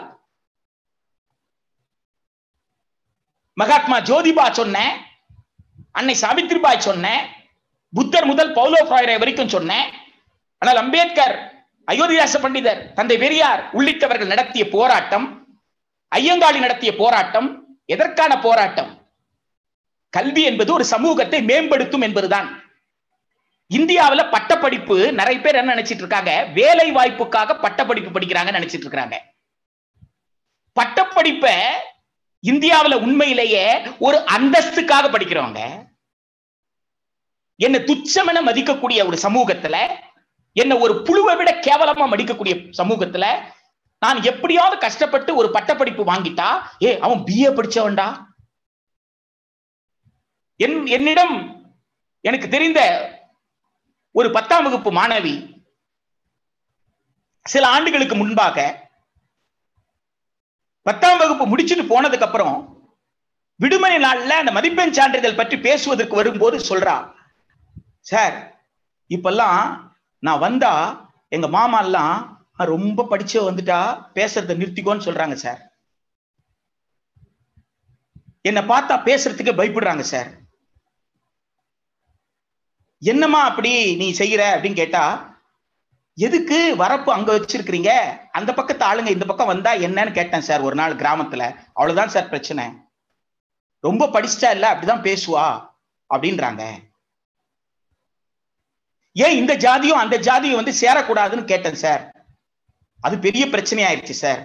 மகாத்மா ஜோதிபா சொன்ன அன்னை சாவித்ரிபாய் சொன்ன புத்தர் முதல் பௌலோ ஃப்ராய்ரே வரைக்கும் சொன்னேன் ஆனால் அம்பேத்கர் அயோத்தியாச பண்டிதர் தந்தை பெரியார் உள்ளிட்டவர்கள் நடத்திய போராட்டம் ஐயங்காளி நடத்திய போராட்டம் எதற்கான போராட்டம் கல்வி என்பது ஒரு சமூகத்தை மேம்படுத்தும் என்பதுதான் இந்தியாவில் பட்டப்படிப்பு நிறைய பேர் என்ன நினைச்சிட்டு இருக்காங்க வேலை வாய்ப்புக்காக பட்டப்படிப்பு படிக்கிறாங்க நினைச்சிட்டு இருக்காங்க பட்டப்படிப்பை இந்தியாவில் உண்மையிலேயே ஒரு அந்தஸ்துக்காக படிக்கிறவங்க என்ன துச்சமென மதிக்கக்கூடிய ஒரு சமூகத்துல என்ன ஒரு புழுவை விட கேவலமா மதிக்கக்கூடிய சமூகத்துல நான் எப்படியாவது கஷ்டப்பட்டு ஒரு பட்டப்படிப்பு வாங்கிட்டா ஏ அவன் பிஏ படிச்சவன்டா என் என்னிடம் எனக்கு தெரிந்த ஒரு பத்தாம் வகுப்பு மாணவி சில ஆண்டுகளுக்கு முன்பாக பத்தாம் வகுப்பு முடிச்சுட்டு போனதுக்கு அப்புறம் விடுமுறை நாள்ல அந்த மதிப்பெண் சான்றிதழ் பற்றி பேசுவதற்கு வரும்போது சொல்றா சார் இப்பெல்லாம் நான் வந்தா எங்க மாமா எல்லாம் "ஆ, ரொம்ப படிச்ச வந்துட்டா பேசுறத நிறுத்திக்கோன்னு சொல்றாங்க சார் என்னை பார்த்தா பேசுறதுக்கு பயப்படுறாங்க சார் என்னம்மா அப்படி நீ செய்யற அப்படின்னு கேட்டா எதுக்கு வரப்பு அங்க வச்சிருக்கிறீங்க அந்த பக்கத்து ஆளுங்க இந்த பக்கம் வந்தா என்னன்னு கேட்டேன் சார் ஒரு நாள் கிராமத்துல அவ்வளவுதான் சார் பிரச்சனை ரொம்ப படிச்சிட்டா இல்ல அப்படிதான் பேசுவா அப்படின்றாங்க ஏன் இந்த ஜாதியும் அந்த ஜாதியும் வந்து சேரக்கூடாதுன்னு கேட்டேன் சார் அது பெரிய பிரச்சனையாயிருச்சு சார்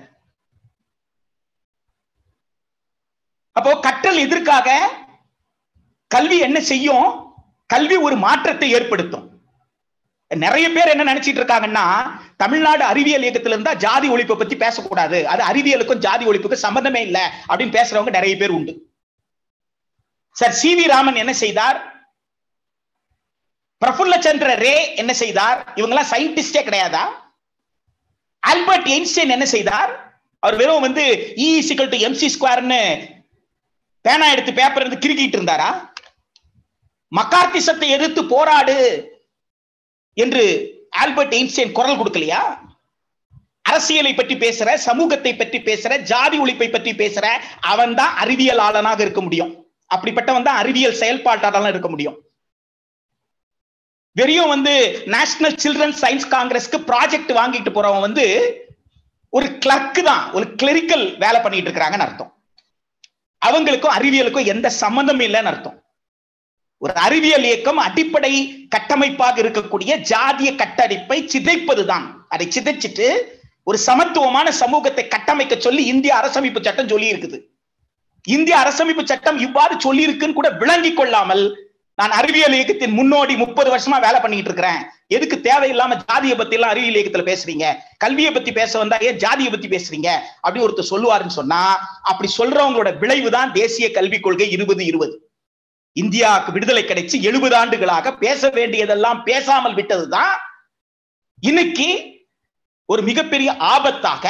அப்போ கற்றல் எதற்காக கல்வி என்ன செய்யும் கல்வி ஒரு மாற்றத்தை ஏற்படுத்தும் நிறைய பேர் என்ன நினைச்சிட்டு இருக்காங்கன்னா தமிழ்நாடு அறிவியல் இயக்கத்துல இருந்தா ஜாதி ஒழிப்பை பத்தி பேசக்கூடாது அது அறிவியலுக்கும் ஜாதி ஒழிப்புக்கும் சம்பந்தமே இல்லை அப்படின்னு பேசுறவங்க நிறைய பேர் உண்டு சார் சி வி ராமன் என்ன செய்தார் பிரபுல்ல சந்திர ரே என்ன செய்தார் இவங்க எல்லாம் சயின்டிஸ்டே கிடையாதா ஆல்பர்ட் எயின்ஸ்டைன் என்ன செய்தார் அவர் வெறும் வந்து இ சிக்கல் டு எம்சி ஸ்கொயர்னு பேனா எடுத்து பேப்பர் எடுத்து கிறுக்கிட்டு இருந்தாரா மக்கார்த்திசத்தை எதிர்த்து போராடு என்று ஆல்பர்ட் எயின்ஸ்டைன் குரல் கொடுக்கலையா அரசியலை பற்றி பேசுற சமூகத்தை பற்றி பேசுற ஜாதி ஒழிப்பை பற்றி பேசுற அவன் தான் அறிவியலாளனாக இருக்க முடியும் அப்படிப்பட்டவன் தான் அறிவியல் செயல்பாட்டாளன் இருக்க முடியும் வெறியும் வந்து நேஷனல் சில்ட்ரன் சயின்ஸ் காங்கிரஸ்க்கு ப்ராஜெக்ட் வாங்கிட்டு போறவன் வந்து ஒரு கிளர்க் தான் ஒரு கிளரிக்கல் வேலை பண்ணிட்டு இருக்கிறாங்கன்னு அர்த்தம் அவங்களுக்கும் அறிவியலுக்கும் எந்த சம்பந்தமும் இல்லைன்னு அர்த்தம் ஒரு அறிவியல் இயக்கம் அடிப்படை கட்டமைப்பாக இருக்கக்கூடிய ஜாதிய கட்டமைப்பை சிதைப்பதுதான் அதை சிதைச்சிட்டு ஒரு சமத்துவமான சமூகத்தை கட்டமைக்க சொல்லி இந்திய அரசமைப்பு சட்டம் சொல்லி இருக்குது இந்திய அரசமைப்பு சட்டம் இவ்வாறு சொல்லி இருக்குன்னு கூட விளங்கி கொள்ளாமல் நான் அறிவியல் இயக்கத்தின் முன்னோடி முப்பது வருஷமா வேலை பண்ணிட்டு இருக்கிறேன் எதுக்கு தேவையில்லாம ஜாதியை பத்தி எல்லாம் அறிவியல் இயக்கத்துல பேசுறீங்க கல்வியை பத்தி பேச வந்தா ஏன் ஜாதியை பத்தி பேசுறீங்க அப்படி ஒருத்தர் சொல்லுவாருன்னு சொன்னா அப்படி சொல்றவங்களோட விளைவு தான் தேசிய கல்விக் கொள்கை இருபது இருபது இந்தியாவுக்கு விடுதலை கிடைச்சு எழுபது ஆண்டுகளாக பேச வேண்டியதெல்லாம் பேசாமல் விட்டதுதான் இன்னைக்கு ஒரு மிகப்பெரிய ஆபத்தாக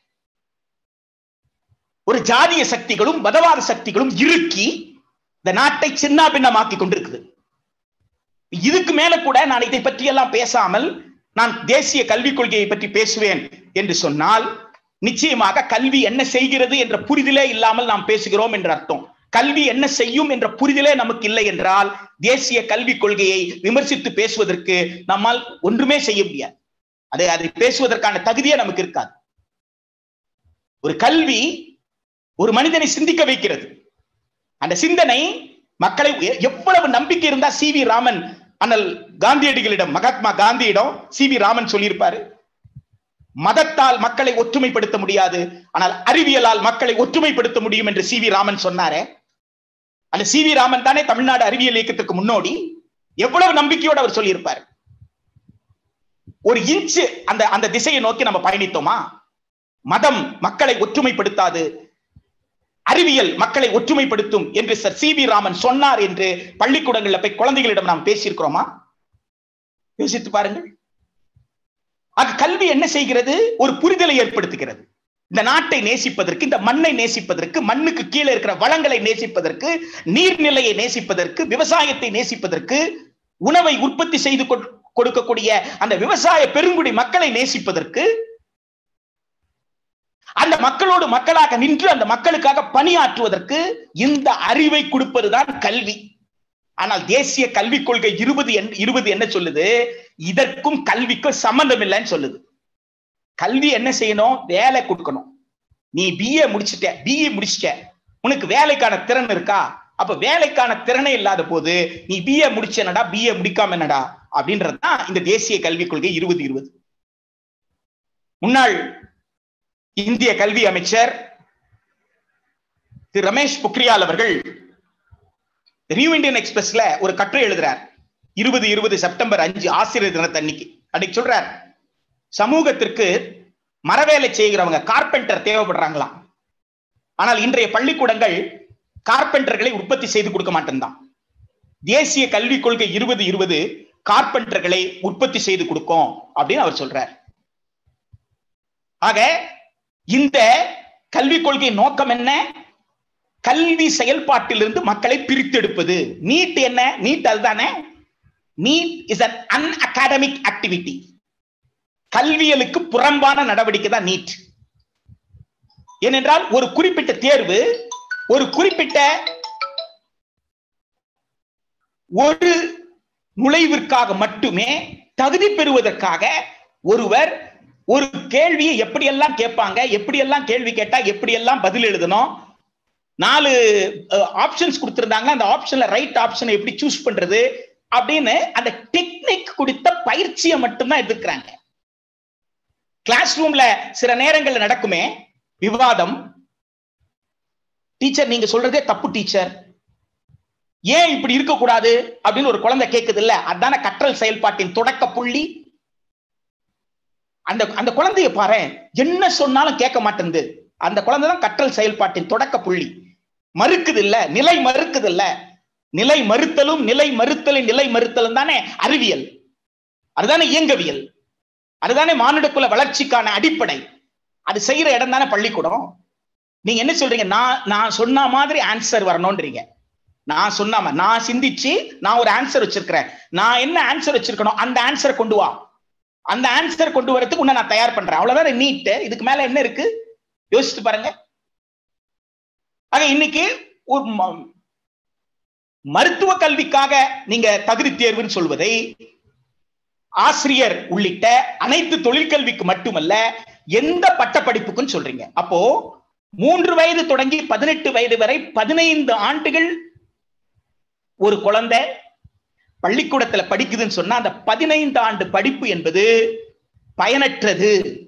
ஒரு ஜாதிய சக்திகளும் மதவாத சக்திகளும் இறுக்கி இந்த நாட்டை சின்ன பின்னமாக்கி கொண்டிருக்குது இதுக்கு மேல கூட நான் இதை பற்றி எல்லாம் பேசாமல் நான் தேசிய கல்விக் கொள்கையை பற்றி பேசுவேன் என்று சொன்னால் நிச்சயமாக கல்வி என்ன செய்கிறது என்ற புரிதலே இல்லாமல் நாம் பேசுகிறோம் என்ற அர்த்தம் கல்வி என்ன செய்யும் என்ற புரிதலே நமக்கு இல்லை என்றால் தேசிய கல்விக் கொள்கையை விமர்சித்து பேசுவதற்கு நம்மால் ஒன்றுமே செய்ய முடியாது அதை அதை பேசுவதற்கான தகுதியே நமக்கு இருக்காது ஒரு கல்வி ஒரு மனிதனை சிந்திக்க வைக்கிறது அந்த சிந்தனை மக்களை எ- எவ்வளவு நம்பிக்கை இருந்தா சி வி ராமன் அண்ணல் காந்தியடிகளிடம் மகாத்மா காந்தியிடம் சி வி ராமன் சொல்லியிருப்பாரு மதத்தால் மக்களை ஒற்றுமைப்படுத்த முடியாது ஆனால் அறிவியலால் மக்களை ஒற்றுமைப்படுத்த முடியும் என்று சி வி ராமன் சொன்னாரே அந்த சி வி ராமன் தானே தமிழ்நாடு அறிவியல் இயக்கத்துக்கு முன்னோடி எவ்வளவு நம்பிக்கையோடு அவர் சொல்லியிருப்பார் ஒரு இன்ச்சு அந்த அந்த திசையை நோக்கி நம்ம பயணித்தோமா மதம் மக்களை ஒற்றுமைப்படுத்தாது அறிவியல் மக்களை ஒற்றுமைப்படுத்தும் என்று சர் சி வி ராமன் சொன்னார் என்று பள்ளிக்கூடங்கள்ல போய் குழந்தைகளிடம் நாம் பேசியிருக்கிறோமா யோசித்து பாருங்கள் ஆக கல்வி என்ன செய்கிறது ஒரு புரிதலை ஏற்படுத்துகிறது இந்த நாட்டை நேசிப்பதற்கு இந்த மண்ணை நேசிப்பதற்கு மண்ணுக்கு கீழே இருக்கிற வளங்களை நேசிப்பதற்கு நீர்நிலையை நேசிப்பதற்கு விவசாயத்தை நேசிப்பதற்கு உணவை உற்பத்தி செய்து கொடு- கொடுக்கக்கூடிய அந்த விவசாய பெருங்குடி மக்களை நேசிப்பதற்கு அந்த மக்களோடு மக்களாக நின்று அந்த மக்களுக்காக பணியாற்றுவதற்கு இந்த அறிவை கொடுப்பதுதான் கல்வி ஆனால் தேசிய கல்விக் கொள்கை இருபது இருபது என்ன சொல்லுது இதற்கும் கல்விக்கும் சம்பந்தம் இல்லைன்னு சொல்லுது கல்வி என்ன செய்யணும் வேலை கொடுக்கணும் நீ பிஏ முடிச்சிட்ட பிஇ முடிச்சிட்ட உனக்கு வேலைக்கான திறன் இருக்கா அப்ப வேலைக்கான திறனே இல்லாத போது நீ பிஏ முடிச்ச என்னடா பிஏ முடிக்காம என்னடா அப்படின்றதுதான் இந்த தேசிய கல்விக் கொள்கை இருபது இருபது முன்னாள் இந்திய கல்வி அமைச்சர் திரு ரமேஷ் பொக்ரியால் அவர்கள் நியூ இந்தியன் எக்ஸ்பிரஸ்ல ஒரு கட்டுரை எழுதுறார் இருபது இருபது செப்டம்பர் அஞ்சு ஆசிரியர் தினத்தன்னைக்கு அன்னைக்கு சொல்றார் சமூகத்திற்கு மரவேலை செய்கிறவங்க கார்பெண்டர் தேவைப்படுறாங்களாம் ஆனால் இன்றைய பள்ளிக்கூடங்கள் கார்பெண்டர்களை உற்பத்தி செய்து கொடுக்க மாட்டேன்தான் தேசிய கல்விக் கொள்கை இருபது இருபது கார்பெண்டர்களை உற்பத்தி செய்து கொடுக்கும் அப்படின்னு அவர் சொல்றார் ஆக இந்த கல்விக் கொள்கை நோக்கம் என்ன கல்வி செயல்பாட்டிலிருந்து மக்களை பிரித்தெடுப்பது நீட் என்ன நீட் அதுதானே NEET is an unacademic activity கல்வியலுக்கு புறம்பான நடவடிக்கை தான் நீட் ஏனென்றால் ஒரு குறிப்பிட்ட தேர்வு ஒரு குறிப்பிட்ட ஒரு நுழைவிற்காக மட்டுமே தகுதி பெறுவதற்காக ஒருவர் ஒரு கேள்வியை எப்படியெல்லாம் கேட்பாங்க எப்படியெல்லாம் கேள்வி கேட்டா எப்படியெல்லாம் பதில் எழுதணும் நாலு ஆப்ஷன்ஸ் கொடுத்திருந்தாங்க அந்த ஆப்ஷன்ல ரைட் ஆப்ஷனை எப்படி சூஸ் பண்றது அப்படின்னு அந்த டெக்னிக் கொடுத்த பயிற்சியை மட்டும்தான் எதிர்க்கிறாங்க கிளாஸ் ரூம்ல சில நேரங்கள்ல நடக்குமே விவாதம் டீச்சர் நீங்க சொல்றதே தப்பு டீச்சர் ஏன் இப்படி இருக்கக்கூடாது அப்படின்னு ஒரு குழந்தை கேக்குது இல்ல அதான கற்றல் செயல்பாட்டின் தொடக்க புள்ளி அந்த அந்த குழந்தைய பாரு என்ன சொன்னாலும் கேட்க மாட்டேங்குது அந்த குழந்தை தான் கற்றல் செயல்பாட்டின் தொடக்க புள்ளி மறுக்குது இல்ல நிலை மறுக்குது இல்ல நிலை மறுத்தலும் நிலை மறுத்தலின் நிலை மறுத்தலும் தானே அறிவியல் அதுதானே இயங்கவியல் அதுதானே மானுடக்குல வளர்ச்சிக்கான அடிப்படை அது செய்யற இடம் தானே பள்ளிக்கூடம் நீங்க என்ன சொல்றீங்க நான் நான் சொன்ன மாதிரி ஆன்சர் வரணும்ன்றீங்க நான் சொன்னாம நான் சிந்திச்சு நான் ஒரு ஆன்சர் வச்சிருக்கிறேன் நான் என்ன ஆன்சர் வச்சிருக்கணும் அந்த ஆன்சரை கொண்டு வா அந்த ஆன்சர் கொண்டு வரதுக்கு உன்னை நான் தயார் பண்றேன் அவ்வளவுதான் நீட் இதுக்கு மேல என்ன இருக்கு யோசிச்சு பாருங்க ஆக இன்னைக்கு ஒரு மருத்துவ கல்விக்காக நீங்க தகுதி தேர்வுன்னு சொல்வதை ஆசிரியர் உள்ளிட்ட அனைத்து தொழிற்கல்விக்கு மட்டுமல்ல எந்த பட்ட படிப்புக்கும் சொல்றீங்க அப்போ மூன்று வயது தொடங்கி பதினெட்டு வயது வரை பதினைந்து ஆண்டுகள் ஒரு குழந்தை பள்ளிக்கூடத்துல படிக்குதுன்னு சொன்னா அந்த பதினைந்து ஆண்டு படிப்பு என்பது பயனற்றது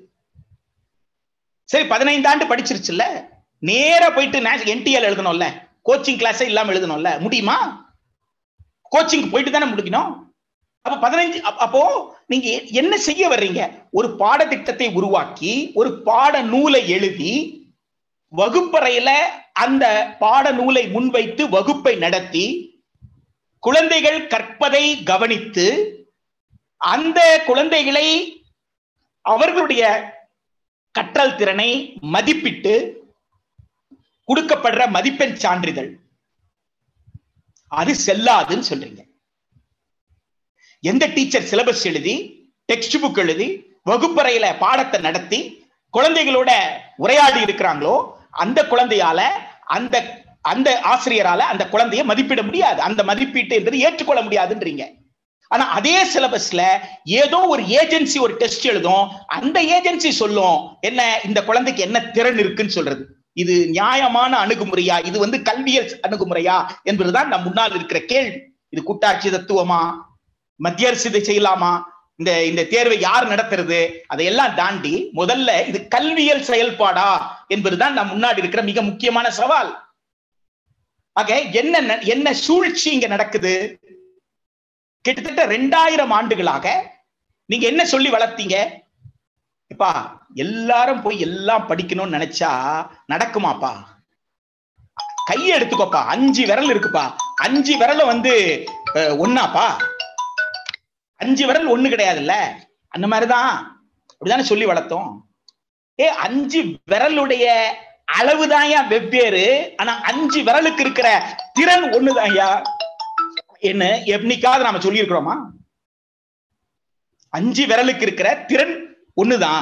சரி பதினைந்து ஆண்டு படிச்சிருச்சுல்ல நேரா போயிட்டு என்டிஎல் எழுதணும்ல கோச்சிங் கிளாஸே இல்லாம எழுதணும்ல முடியுமா கோச்சிங் போயிட்டு தானே முடிக்கணும் அப்ப பதினைஞ்சு அப்போ நீங்க என்ன செய்ய வர்றீங்க ஒரு பாடத்திட்டத்தை உருவாக்கி ஒரு பாட நூலை எழுதி வகுப்பறையில அந்த பாட நூலை முன்வைத்து வகுப்பை நடத்தி குழந்தைகள் கற்பதை கவனித்து அந்த குழந்தைகளை அவர்களுடைய கற்றல் திறனை மதிப்பிட்டு கொடுக்கப்படுற மதிப்பெண் சான்றிதழ் அது செல்லாதுன்னு சொல்றீங்க எந்த டீச்சர் சிலபஸ் எழுதி டெக்ஸ்ட் புக் எழுதி வகுப்பறையில பாடத்தை நடத்தி குழந்தைகளோட உரையாடி இருக்கிறாங்களோ அந்த குழந்தையால அந்த அந்த ஆசிரியரால அந்த குழந்தைய மதிப்பிட முடியாது அந்த மதிப்பீட்டு என்பது ஏற்றுக்கொள்ள முடியாதுன்றீங்க ஆனா அதே சிலபஸ்ல ஏதோ ஒரு ஏஜென்சி ஒரு டெஸ்ட் எழுதும் அந்த ஏஜென்சி சொல்லும் என்ன இந்த குழந்தைக்கு என்ன திறன் இருக்குன்னு சொல்றது இது நியாயமான அணுகுமுறையா இது வந்து கல்வியல் அணுகுமுறையா என்பதுதான் நம் முன்னால் இருக்கிற கேள்வி இது கூட்டாட்சி தத்துவமா மத்திய அரசு இதை செய்யலாமா இந்த இந்த தேர்வை யார் நடத்துறது அதையெல்லாம் தாண்டி முதல்ல இது கல்வியல் செயல்பாடா என்பதுதான் நம் முன்னாடி இருக்கிற மிக முக்கியமான சவால் ஆக என்ன என்ன சூழ்ச்சி இங்க நடக்குது கிட்டத்தட்ட ரெண்டாயிரம் ஆண்டுகளாக நீங்க என்ன சொல்லி வளர்த்தீங்க எப்பா எல்லாரும் போய் எல்லாம் படிக்கணும்னு நினைச்சா நடக்குமாப்பா கையை எடுத்துக்கோப்பா அஞ்சு விரல் இருக்குப்பா அஞ்சு விரல வந்து ஒன்னாப்பா அஞ்சு விரல் ஒண்ணு கிடையாதுல்ல அந்த மாதிரிதான் அப்படிதானே சொல்லி வளர்த்தோம் ஏ அஞ்சு விரலுடைய அளவுதான்யா வெவ்வேறு ஆனா அஞ்சு விரலுக்கு இருக்கிற திறன் ஒண்ணுதான்யா என்ன என்னைக்காவது நாம சொல்லி இருக்கிறோமா அஞ்சு விரலுக்கு இருக்கிற திறன் ஒண்ணுதான்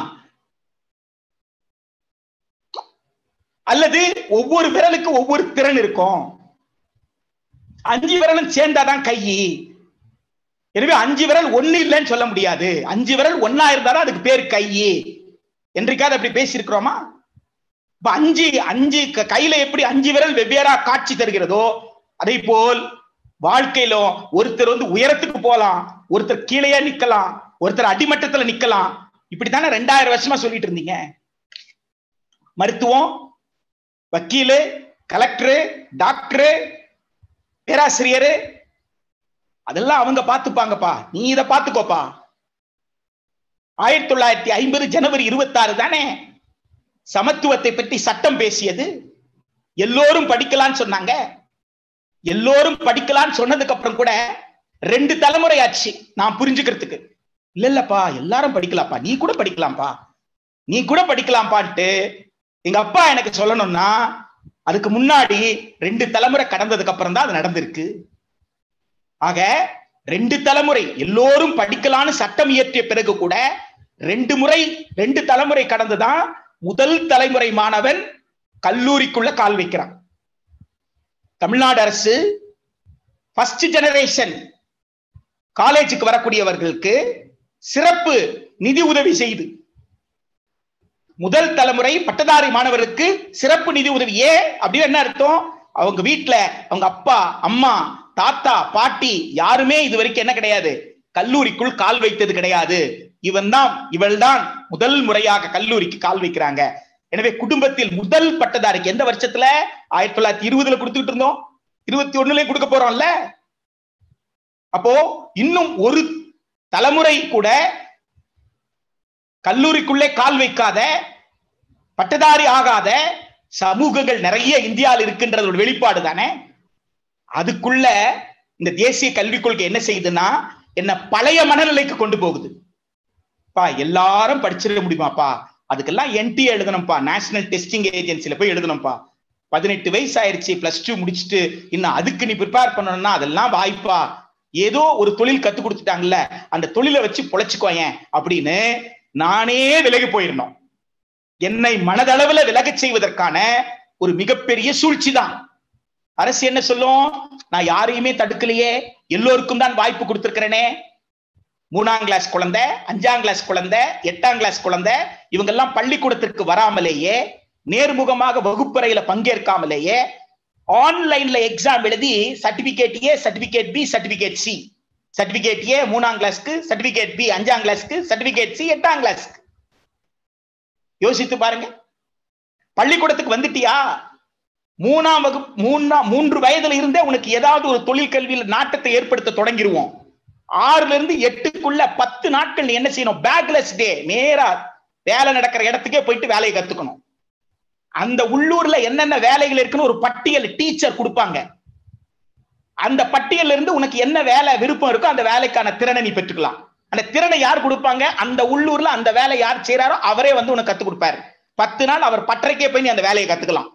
அல்லது ஒவ்வொரு விரலுக்கு ஒவ்வொரு திறன் இருக்கும் அஞ்சு விரலும் சேர்ந்தாதான் கை எனவே அஞ்சு விரல் ஒண்ணு இல்லைன்னு சொல்ல முடியாது அஞ்சு விரல் ஒன்னா இருந்தாலும் அதுக்கு பேர் கை என்றைக்காவது அப்படி பேசியிருக்கிறோமா இப்ப அஞ்சு அஞ்சு கையில எப்படி அஞ்சு விரல் வெவ்வேறா காட்சி தருகிறதோ அதே போல் வாழ்க்கையிலும் ஒருத்தர் வந்து உயரத்துக்கு போலாம் ஒருத்தர் கீழேயே நிக்கலாம் ஒருத்தர் அடிமட்டத்துல நிக்கலாம் இப்படித்தானே ரெண்டாயிரம் வருஷமா சொல்லிட்டு இருந்தீங்க மருத்துவம் வக்கீலு கலெக்டரு டாக்டரு பேராசிரியரு அதெல்லாம் அவங்க பார்த்துப்பாங்கப்பா நீ இதை பார்த்துக்கோப்பா ஆயிரத்தி தொள்ளாயிரத்தி ஐம்பது ஜனவரி இருபத்தி ஆறு தானே சமத்துவத்தை பற்றி சட்டம் பேசியது எல்லோரும் படிக்கலாம்னு சொன்னாங்க எல்லோரும் படிக்கலாம்னு சொன்னதுக்கு அப்புறம் கூட ரெண்டு தலைமுறை ஆச்சு நான் புரிஞ்சுக்கிறதுக்கு இல்ல இல்லப்பா எல்லாரும் படிக்கலாம்ப்பா நீ கூட படிக்கலாம்ப்பா நீ கூட படிக்கலாம்ப்பான்ட்டு எங்க அப்பா எனக்கு சொல்லணும்னா அதுக்கு முன்னாடி ரெண்டு தலைமுறை கடந்ததுக்கு அப்புறம் தான் அது நடந்திருக்கு ஆக ரெண்டு தலைமுறை எல்லோரும் படிக்கலான்னு சட்டம் இயற்றிய பிறகு கூட ரெண்டு முறை ரெண்டு தலைமுறை கடந்துதான் முதல் தலைமுறை மாணவன் கல்லூரிக்குள்ள கால் வைக்கிறான் தமிழ்நாடு அரசு ஃபர்ஸ்ட் ஜெனரேஷன் காலேஜுக்கு வரக்கூடியவர்களுக்கு சிறப்பு நிதி உதவி செய்து முதல் தலைமுறை பட்டதாரி மாணவர்களுக்கு சிறப்பு நிதி உதவி ஏன் அப்படின்னு என்ன அர்த்தம் அவங்க வீட்டுல அவங்க அப்பா அம்மா தாத்தா பாட்டி யாருமே இது வரைக்கும் என்ன கிடையாது கல்லூரிக்குள் கால் வைத்தது கிடையாது இவன் தான் இவள் தான் முதல் முறையாக கல்லூரிக்கு கால் வைக்கிறாங்க எனவே குடும்பத்தில் முதல் பட்டதாரிக்கு எந்த வருஷத்துல ஆயிரத்தி தொள்ளாயிரத்தி இருபதுல கொடுத்துட்டு இருந்தோம் இருபத்தி ஒண்ணுலயும் கொடுக்க போறோம்ல அப்போ இன்னும் ஒரு தலைமுறை கூட கல்லூரிக்குள்ளே கால் வைக்காத பட்டதாரி ஆகாத சமூகங்கள் நிறைய இந்தியாவில் இருக்கின்றது ஒரு வெளிப்பாடு தானே அதுக்குள்ள இந்த தேசிய கல்விக் கொள்கை என்ன செய்யுதுன்னா என்ன பழைய மனநிலைக்கு கொண்டு போகுது பா எல்லாரும் படிச்சிட முடியுமாப்பா அதுக்கெல்லாம் என்டி எழுதணும்ப்பா நேஷனல் டெஸ்டிங் ஏஜென்சில போய் எழுதணும்ப்பா பதினெட்டு வயசு ஆயிருச்சு பிளஸ் டூ முடிச்சுட்டு இன்னும் அதுக்கு நீ ப்ரிப்பேர் பண்ணணும்னா அதெல்லாம் வாய்ப்பா ஏதோ ஒரு தொழில் கத்து கொடுத்துட்டாங்கல்ல அந்த தொழிலை வச்சு பொழைச்சுக்கோயேன் அப்படின்னு நானே விலகி போயிருந்தோம் என்னை மனதளவுல விலகச் செய்வதற்கான ஒரு மிகப்பெரிய சூழ்ச்சி தான் அரசு என்ன சொல்லும் நான் யாரையுமே தடுக்கலையே எல்லோருக்கும் தான் வாய்ப்பு கொடுத்திருக்கிறேனே மூணாம் கிளாஸ் குழந்தை அஞ்சாம் கிளாஸ் குழந்தை எட்டாம் கிளாஸ் குழந்தை இவங்க எல்லாம் பள்ளிக்கூடத்திற்கு வராமலேயே நேர்முகமாக வகுப்பறையில பங்கேற்காமலேயே ஆன்லைன்ல எக்ஸாம் எழுதி certificate A certificate B certificate C certificate A மூணாம் கிளாஸ்க்கு சர்டிபிகேட் பி அஞ்சாம் கிளாஸ்க்கு சர்டிபிகேட் சி எட்டாம் கிளாஸ்க்கு யோசித்து பாருங்க பள்ளிக்கூடத்துக்கு வந்துட்டியா மூணாம் வகுப்பு மூணாம் மூன்று வயதுல இருந்தே உனக்கு ஏதாவது ஒரு தொழில் கல்வியில் நாட்டத்தை ஏற்படுத்த தொடங்கிடுவோம் ஆறுல இருந்து எட்டுக்குள்ள பத்து நாட்கள் நீ என்ன செய்யணும் பேக்லெஸ் டே நேரா வேலை நடக்கிற இடத்துக்கே போயிட்டு வேலையை கத்துக்கணும் அந்த உள்ளூர்ல என்னென்ன வேலைகள் இருக்குன்னு ஒரு பட்டியல் டீச்சர் கொடுப்பாங்க அந்த பட்டியல்ல இருந்து உனக்கு என்ன வேலை விருப்பம் இருக்கோ அந்த வேலைக்கான திறனை நீ பெற்றுக்கலாம் அந்த திறனை யார் கொடுப்பாங்க அந்த உள்ளூர்ல அந்த வேலை யார் செய்யறாரோ அவரே வந்து உனக்கு கத்து கொடுப்பாரு பத்து நாள் அவர் பட்டறைக்கே போய் நீ அந்த வேலையை கத்துக்கலாம்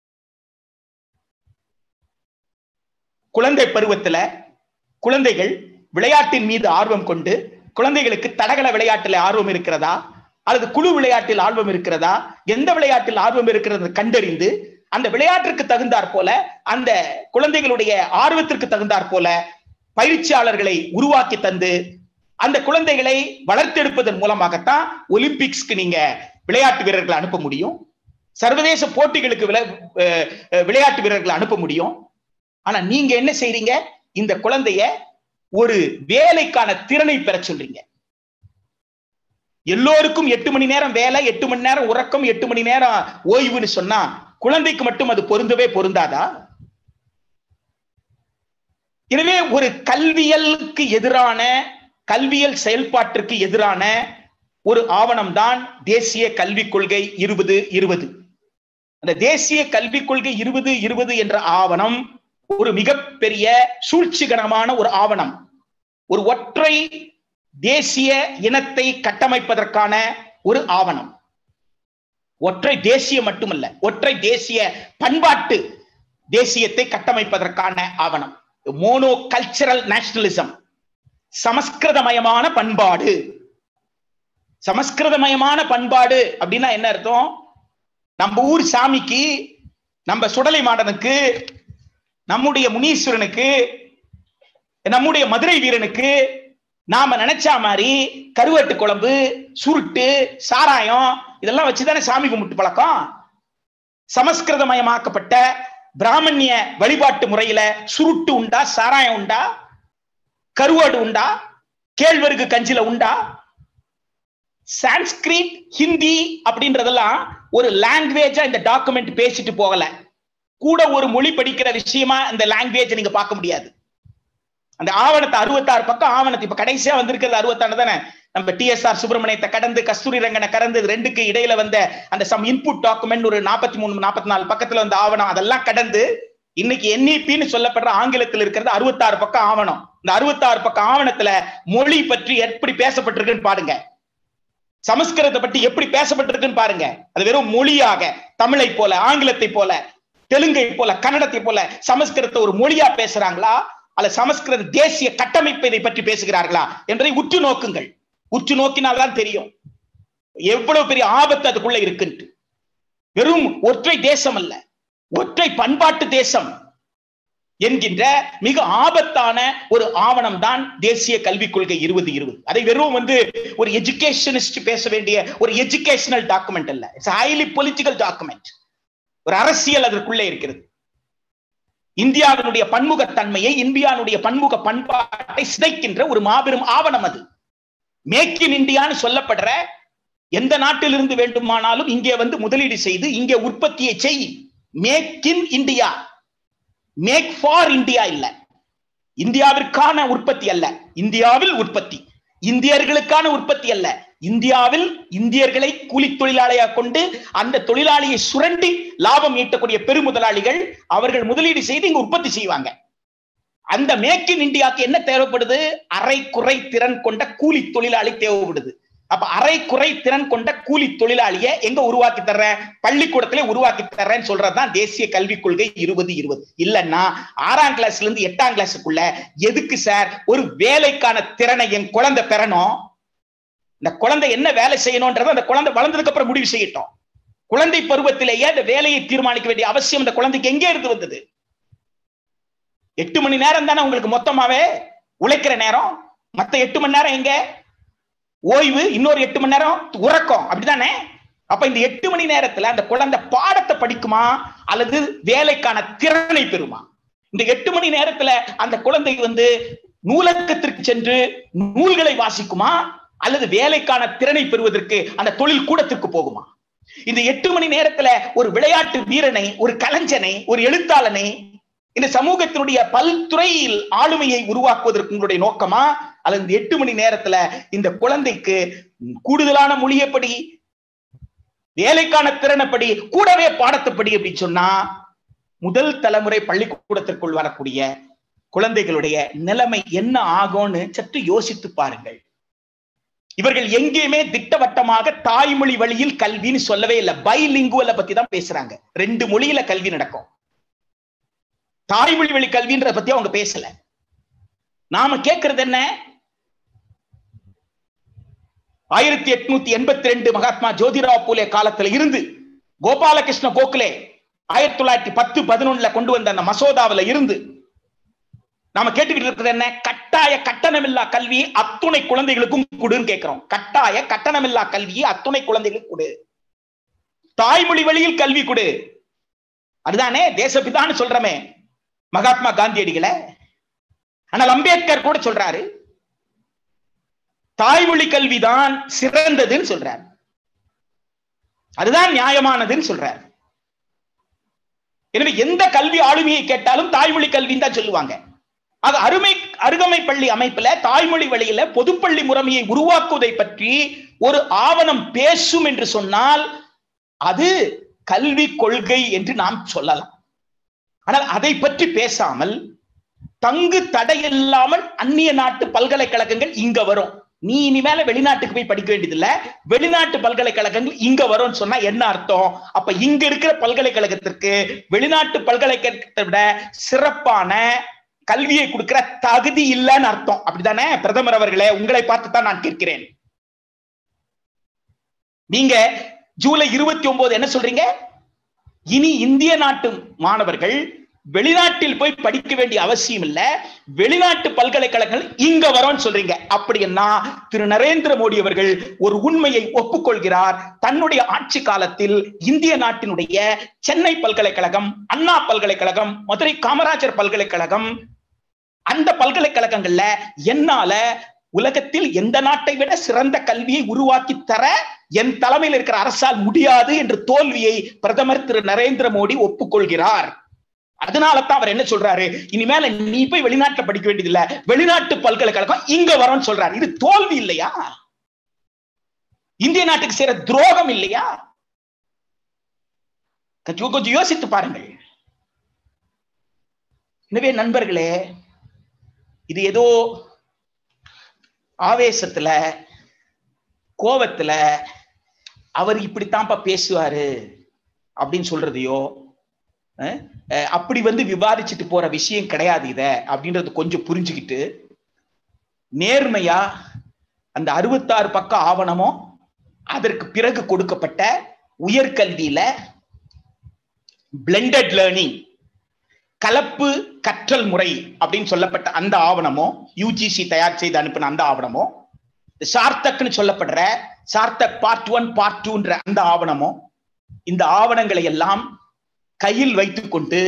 குழந்தை பருவத்துல குழந்தைகள் விளையாட்டின் மீது ஆர்வம் கொண்டு குழந்தைகளுக்கு தடகள விளையாட்டுல ஆர்வம் இருக்கிறதா அல்லது குழு விளையாட்டில் ஆர்வம் இருக்கிறதா எந்த விளையாட்டில் ஆர்வம் இருக்கிறது கண்டறிந்து அந்த விளையாட்டிற்கு தகுந்தாற் போல அந்த குழந்தைகளுடைய ஆர்வத்திற்கு தகுந்தாற் போல பயிற்சியாளர்களை உருவாக்கி தந்து அந்த குழந்தைகளை வளர்த்தெடுப்பதன் மூலமாகத்தான் ஒலிம்பிக்ஸ்க்கு நீங்க விளையாட்டு வீரர்களை அனுப்ப முடியும் சர்வதேச போட்டிகளுக்கு விளையாட்டு வீரர்களை அனுப்ப முடியும் ஆனா நீங்க என்ன செய்றீங்க இந்த குழந்தைய ஒரு வேலைக்கான திறனை பெற சொல்றீங்க எல்லோருக்கும் எட்டு மணி நேரம் வேலை எட்டு மணி நேரம் உறக்கம் எட்டு மணி நேரம் ஓய்வுன்னு சொன்னா குழந்தைக்கு மட்டும் அது பொருந்தவே பொருந்தாதா எனவே ஒரு கல்வியலுக்கு எதிரான கல்வியல் செயல்பாட்டிற்கு எதிரான ஒரு ஆவணம் தான் தேசிய கல்விக் கொள்கை இருபது இருபது அந்த தேசிய கல்விக் கொள்கை இருபது இருபது என்ற ஆவணம் ஒரு மிகப்பெரிய சூழ்ச்சிகரமான ஒரு ஆவணம் ஒரு ஒற்றை தேசிய இனத்தை கட்டமைப்பதற்கான ஒரு ஆவணம் ஒற்றை தேசிய மட்டுமல்ல ஒற்றை தேசிய பண்பாட்டு தேசியத்தை கட்டமைப்பதற்கான ஆவணம் மோனோ கல்ச்சரல் நேஷனலிசம் சமஸ்கிருதமயமான பண்பாடு சமஸ்கிருதமயமான பண்பாடு அப்படின்னா என்ன அர்த்தம் நம்ம ஊர் சாமிக்கு நம்ம சுடலை மாடனுக்கு நம்முடைய முனீஸ்வரனுக்கு நம்முடைய மதுரை வீரனுக்கு நாம நினைச்ச மாதிரி கருவாட்டு குழம்பு சுருட்டு சாராயம் இதெல்லாம் வச்சுதானே சாமி கும்பிட்டு பழக்கம் சமஸ்கிருதமயமாக்கப்பட்ட பிராமணிய வழிபாட்டு முறையில சுருட்டு உண்டா சாராயம் உண்டா கருவாடு உண்டா கேழ்வருக்கு கஞ்சில உண்டா சான்ஸ்கிரிட் ஹிந்தி அப்படின்றதெல்லாம் ஒரு லாங்குவேஜா இந்த டாக்குமெண்ட் பேசிட்டு போகல கூட ஒரு மொழி படிக்கிற விஷயமா இந்த லாங்குவேஜ் நீங்க பார்க்க முடியாது அந்த ஆவணத்தை அறுபத்தாறு பக்கம் ஆவணத்தை இப்ப கடைசியா வந்திருக்கிறது அறுபத்தாறு தானே நம்ம டிஎஸ்ஆர் சுப்பிரமணியத்தை கடந்து கஸ்தூரி ரங்கனை கடந்து ரெண்டுக்கு இடையில வந்த அந்த சம் இன்புட் டாக்குமெண்ட் ஒரு நாற்பத்தி மூணு நாற்பத்தி நாலு பக்கத்துல வந்த ஆவணம் அதெல்லாம் கடந்து இன்னைக்கு என்இபின்னு சொல்லப்படுற ஆங்கிலத்தில் இருக்கிறது அறுபத்தாறு பக்கம் ஆவணம் இந்த அறுபத்தாறு பக்கம் ஆவணத்துல மொழி பற்றி எப்படி பேசப்பட்டிருக்குன்னு பாருங்க சமஸ்கிருதத்தை பற்றி எப்படி பேசப்பட்டிருக்குன்னு பாருங்க அது வெறும் மொழியாக தமிழை போல ஆங்கிலத்தை போல தெலுங்கை போல கன்னடத்தை போல சமஸ்கிருதத்தை ஒரு மொழியா பேசுறாங்களா அல்ல சமஸ்கிருத தேசிய கட்டமைப்பு இதை பற்றி பேசுகிறார்களா என்பதை உற்று நோக்குங்கள் உற்று நோக்கினால்தான் தெரியும் எவ்வளவு பெரிய ஆபத்து அதுக்குள்ள இருக்குன்ட்டு வெறும் ஒற்றை தேசம் அல்ல ஒற்றை பண்பாட்டு தேசம் என்கின்ற மிக ஆபத்தான ஒரு ஆவணம் தான் தேசிய கல்விக் கொள்கை இருபது இருபது அதை வெறும் வந்து ஒரு எஜுகேஷனிஸ்ட் பேச வேண்டிய ஒரு எஜுகேஷனல் டாக்குமெண்ட் அல்ல இட்ஸ் ஹைலி பொலிட்டிக்கல் டாக்குமெண்ட் ஒரு அரசியல் அதற்குள்ளே இருக்கிறது இந்தியாவினுடைய பன்முகத்தன்மையை இந்தியாவுடைய பன்முக பண்பாட்டை சிதைக்கின்ற ஒரு மாபெரும் ஆவணம் அது மேக் இன் இந்தியான்னு சொல்லப்படுற எந்த நாட்டிலிருந்து வேண்டுமானாலும் இங்கே வந்து முதலீடு செய்து இங்கே உற்பத்தியை செய் make in India make for India இல்ல இந்தியாவிற்கான உற்பத்தி அல்ல இந்தியாவில் உற்பத்தி இந்தியர்களுக்கான உற்பத்தி அல்ல இந்தியாவில் இந்தியர்களை கூலி தொழிலாளியாக கொண்டு அந்த தொழிலாளியை சுரண்டி லாபம் ஈட்டக்கூடிய பெருமுதலாளிகள் அவர்கள் முதலீடு செய்து இங்க உற்பத்தி செய்வாங்க அந்த மேக் இன் இந்தியாவுக்கு என்ன தேவைப்படுது அரை குறை திறன் கொண்ட கூலி தொழிலாளி தேவைப்படுது அப்ப அரை குறை திறன் கொண்ட கூலி தொழிலாளிய எங்க உருவாக்கி தர்ற பள்ளிக்கூடத்திலே உருவாக்கி தர்றேன்னு சொல்றதுதான் தேசிய கல்விக் கொள்கை இருபது இருபது இல்லைன்னா ஆறாம் கிளாஸ்ல இருந்து எட்டாம் கிளாஸுக்குள்ள எதுக்கு சார் ஒரு வேலைக்கான திறனை என் குழந்தை பெறணும் இந்த குழந்தை என்ன வேலை செய்யணும்ன்றத அந்த குழந்தை வளர்ந்ததுக்கு அப்புறம் முடிவு செய்யட்டும் குழந்தை பருவத்திலேயே அந்த வேலையை தீர்மானிக்க வேண்டிய அவசியம் இந்த குழந்தைக்கு எங்கே இருந்து வந்தது எட்டு மணி நேரம் தானே உங்களுக்கு மொத்தமாவே உழைக்கிற நேரம் மத்த எட்டு மணி நேரம் எங்க ஓய்வு இன்னொரு எட்டு மணி நேரம் உறக்கம் அப்படிதானே அப்ப இந்த எட்டு மணி நேரத்துல அந்த குழந்தை பாடத்தை படிக்குமா அல்லது வேலைக்கான திறனை பெறுமா இந்த எட்டு மணி நேரத்துல அந்த குழந்தை வந்து நூலகத்திற்கு சென்று நூல்களை வாசிக்குமா அல்லது வேலைக்கான திறனை பெறுவதற்கு அந்த தொழில் கூடத்திற்கு போகுமா இந்த எட்டு மணி நேரத்துல ஒரு விளையாட்டு வீரனை ஒரு கலைஞனை ஒரு எழுத்தாளனை இந்த சமூகத்தினுடைய பல்துறையில் ஆளுமையை உருவாக்குவதற்கு உங்களுடைய நோக்கமா அல்லது இந்த எட்டு மணி நேரத்துல இந்த குழந்தைக்கு கூடுதலான மொழியப்படி வேலைக்கான திறனப்படி கூடவே பாடத்தைப்படி அப்படின்னு சொன்னா முதல் தலைமுறை பள்ளிக்கூடத்திற்குள் வரக்கூடிய குழந்தைகளுடைய நிலைமை என்ன ஆகும்னு சற்று யோசித்து பாருங்கள் இவர்கள் எங்கேயுமே திட்டவட்டமாக தாய்மொழி வழியில் கல்வின்னு சொல்லவே இல்லை பைலிங்குவலை பத்தி தான் பேசுறாங்க ரெண்டு மொழியில கல்வி நடக்கும் தாய்மொழி வழி கல்வின்றத பத்தி அவங்க பேசல நாம கேட்கறது என்ன ஆயிரத்தி எட்நூத்தி எண்பத்தி ரெண்டு மகாத்மா ஜோதிராவ் பூலே காலத்துல இருந்து கோபாலகிருஷ்ண கோகலே ஆயிரத்தி தொள்ளாயிரத்தி பத்து பதினொன்னுல கொண்டு வந்த அந்த மசோதாவில இருந்து நாம கேட்டுக்கிட்டு இருக்கிறது என்ன கட்டாய கட்டணமில்லா கல்வியை அத்துணை குழந்தைகளுக்கும் கொடுன்னு கேட்கிறோம் கட்டாய கட்டணமில்லா கல்வியை அத்துணை குழந்தைகளுக்கு கொடு தாய்மொழி வழியில் கல்வி கொடு அதுதானே தேசபிதான்னு சொல்றமே மகாத்மா காந்தியடிகளை ஆனால் அம்பேத்கர் கூட சொல்றாரு தாய்மொழி கல்விதான் சிறந்ததுன்னு சொல்றார் அதுதான் நியாயமானதுன்னு சொல்றார் எனவே எந்த கல்வி ஆளுமையை கேட்டாலும் தாய்மொழி கல்வின்னு தான் சொல்லுவாங்க ஆக அருமை அருகமை பள்ளி அமைப்புல தாய்மொழி வழியில பொதுப்பள்ளி முறைமையை உருவாக்குவதை பற்றி ஒரு ஆவணம் பேசும் என்று சொன்னால் அது கல்வி கொள்கை என்று நாம் சொல்லலாம் ஆனால் அதை பற்றி பேசாமல் தங்கு தடை இல்லாமல் அந்நிய நாட்டு பல்கலைக்கழகங்கள் இங்க வரும் நீ இனிமேல வெளிநாட்டுக்கு போய் படிக்க வேண்டியதில்ல வெளிநாட்டு பல்கலைக்கழகங்கள் இங்க வரும்னு சொன்னா என்ன அர்த்தம் அப்ப இங்க இருக்கிற பல்கலைக்கழகத்திற்கு வெளிநாட்டு பல்கலைக்கழகத்தை விட சிறப்பான கல்வியை கொடுக்கிற தகுதி இல்லைன்னு அர்த்தம் அப்படித்தானே பிரதமர் அவர்களே உங்களை பார்த்து தான் நான் கேட்கிறேன் நீங்க ஜூலை இருபத்தி ஒன்பது என்ன சொல்றீங்க இனி இந்திய நாட்டு மாணவர்கள் வெளிநாட்டில் போய் படிக்க வேண்டிய அவசியம் இல்ல வெளிநாட்டு பல்கலைக்கழகங்கள் இங்க வரோம்னு சொல்றீங்க அப்படின்னா திரு நரேந்திர மோடி அவர்கள் ஒரு உண்மையை ஒப்புக்கொள்கிறார் தன்னுடைய ஆட்சி காலத்தில் இந்திய நாட்டினுடைய சென்னை பல்கலைக்கழகம் அண்ணா பல்கலைக்கழகம் மதுரை காமராஜர் பல்கலைக்கழகம் அந்த பல்கலைக்கழகங்கள்ல என்னால உலகத்தில் எந்த நாட்டை விட சிறந்த கல்வியை உருவாக்கி தர என் தலைமையில் இருக்கிற அரசால் முடியாது என்று தோல்வியை பிரதமர் திரு நரேந்திர மோடி ஒப்புக்கொள்கிறார் அதனால தான் அவர் என்ன சொல்றாரு இனிமேல நீ போய் வெளிநாட்டுல படிக்க வேண்டியதில்ல வெளிநாட்டு பல்கலைக்கழகம் இங்க வரும்னு சொல்றாரு இது தோல்வி இல்லையா இந்திய நாட்டுக்கு செய்யற துரோகம் இல்லையா கொஞ்சம் கொஞ்சம் யோசித்து பாருங்கள் எனவே நண்பர்களே இது ஏதோ ஆவேசத்துல கோபத்துல அவர் இப்படித்தான்ப்பா பேசுவாரு அப்படின்னு சொல்றதையோ அஹ், அஹ், அப்படி வந்து விவாதிச்சுட்டு போற விஷயம் கிடையாது இத அப்படின்றது கொஞ்சம் புரிஞ்சுக்கிட்டு நேர்மையா அந்த அறுபத்தாறு பக்க ஆவணமும் அதற்கு பிறகு கொடுக்கப்பட்ட உயர்கல்வியில பிளெண்டட் லேர்னிங் கலப்பு கற்றல் முறை அப்படின்னு சொல்லப்பட்ட அந்த ஆவணமோ யூஜிசி தயார் செய்து அனுப்பின அந்த ஆவணமோ சார்த்தக்னு சொல்லப்படுற சார்த்தக் பார்ட் ஒன் பார்ட் டூன்ற அந்த ஆவணமோ இந்த ஆவணங்களை எல்லாம் கையில் வைத்துக்கொண்டு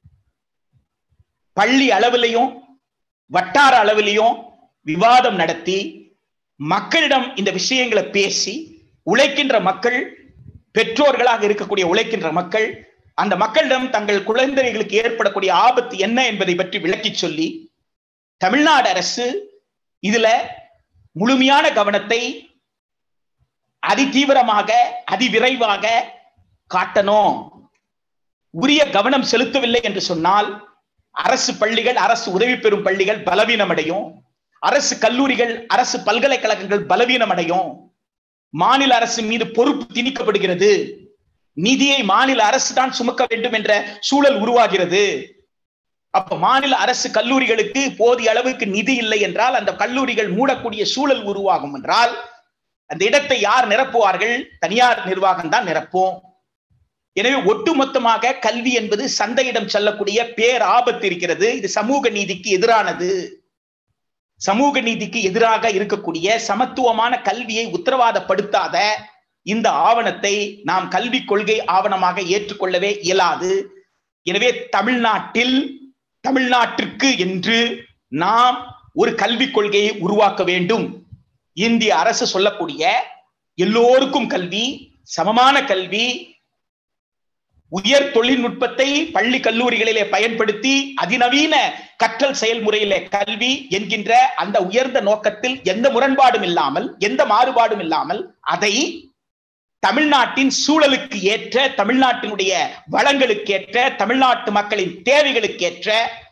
பள்ளி அளவிலையும் வட்டார அளவிலையும் விவாதம் நடத்தி மக்களிடம் இந்த விஷயங்களை பேசி உழைக்கின்ற மக்கள் பெற்றோர்களாக இருக்கக்கூடிய உழைக்கின்ற மக்கள் அந்த மக்களிடம் தங்கள் குழந்தைகளுக்கு ஏற்படக்கூடிய ஆபத்து என்ன என்பதை பற்றி விளக்கி சொல்லி தமிழ்நாடு அரசு இதுல முழுமையான கவனத்தை அதிதீவிரமாக அதிவிரைவாக காட்டணும் உரிய கவனம் செலுத்தவில்லை என்று சொன்னால் அரசு பள்ளிகள் அரசு உதவி பெறும் பள்ளிகள் பலவீனமடையும் அரசு கல்லூரிகள் அரசு பல்கலைக்கழகங்கள் பலவீனமடையும் மாநில அரசு மீது பொறுப்பு திணிக்கப்படுகிறது நிதியை மாநில அரசு தான் சுமக்க வேண்டும் என்ற சூழல் உருவாகிறது அப்ப மாநில அரசு கல்லூரிகளுக்கு போதிய அளவுக்கு நிதி இல்லை என்றால் அந்த கல்லூரிகள் மூடக்கூடிய சூழல் உருவாகும் என்றால் அந்த இடத்தை யார் நிரப்புவார்கள் தனியார் நிர்வாகம் தான் நிரப்பும் எனவே ஒட்டுமொத்தமாக கல்வி என்பது சந்தையிடம் செல்லக்கூடிய பேர் ஆபத்து இருக்கிறது இது சமூக நீதிக்கு எதிரானது சமூக நீதிக்கு எதிராக இருக்கக்கூடிய சமத்துவமான கல்வியை உத்தரவாதப்படுத்தாத இந்த ஆவணத்தை நாம் கல்விக் கொள்கை ஆவணமாக ஏற்றுக்கொள்ளவே இயலாது எனவே தமிழ்நாட்டில் தமிழ்நாட்டிற்கு என்று நாம் ஒரு கல்விக் கொள்கையை உருவாக்க வேண்டும் இந்திய அரசு சொல்லக்கூடிய எல்லோருக்கும் கல்வி சமமான கல்வி உயர் தொழில்நுட்பத்தை பள்ளி கல்லூரிகளிலே பயன்படுத்தி அதிநவீன கற்றல் செயல்முறையிலே கல்வி என்கின்ற அந்த உயர்ந்த நோக்கத்தில் எந்த முரண்பாடும் இல்லாமல் எந்த மாறுபாடும் இல்லாமல் அதை தமிழ்நாட்டின் சூழலுக்கு ஏற்ற தமிழ்நாட்டினுடைய வளங்களுக்கேற்ற தமிழ்நாட்டு மக்களின் தேவைகளுக்கேற்ற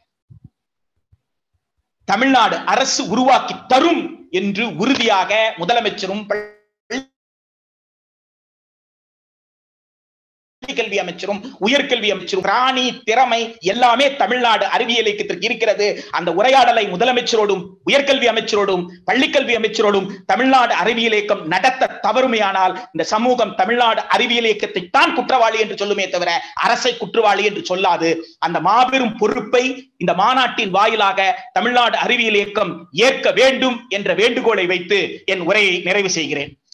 தமிழ்நாடு அரசு உருவாக்கி தரும் என்று உறுதியாக முதலமைச்சரும் கல்வி அமைச்சரும் உயர்கல்வி அமைச்சரும் ராணி திறமை எல்லாமே தமிழ்நாடு அறிவியல் இயக்கத்திற்கு இருக்கிறது அந்த உரையாடலை முதலமைச்சரோடும் உயர்கல்வி அமைச்சரோடும் பள்ளிக்கல்வி அமைச்சரோடும் தமிழ்நாடு அறிவியல் இயக்கம் நடத்த தவறுமையானால் இந்த சமூகம் தமிழ்நாடு அறிவியல் இயக்கத்தை தான் குற்றவாளி என்று சொல்லுமே தவிர அரசை குற்றவாளி என்று சொல்லாது அந்த மாபெரும் பொறுப்பை இந்த மாநாட்டின் வாயிலாக தமிழ்நாடு அறிவியல் இயக்கம் ஏற்க வேண்டும் என்ற வேண்டுகோளை வைத்து என் உரையை நிறைவு செய்கிறேன்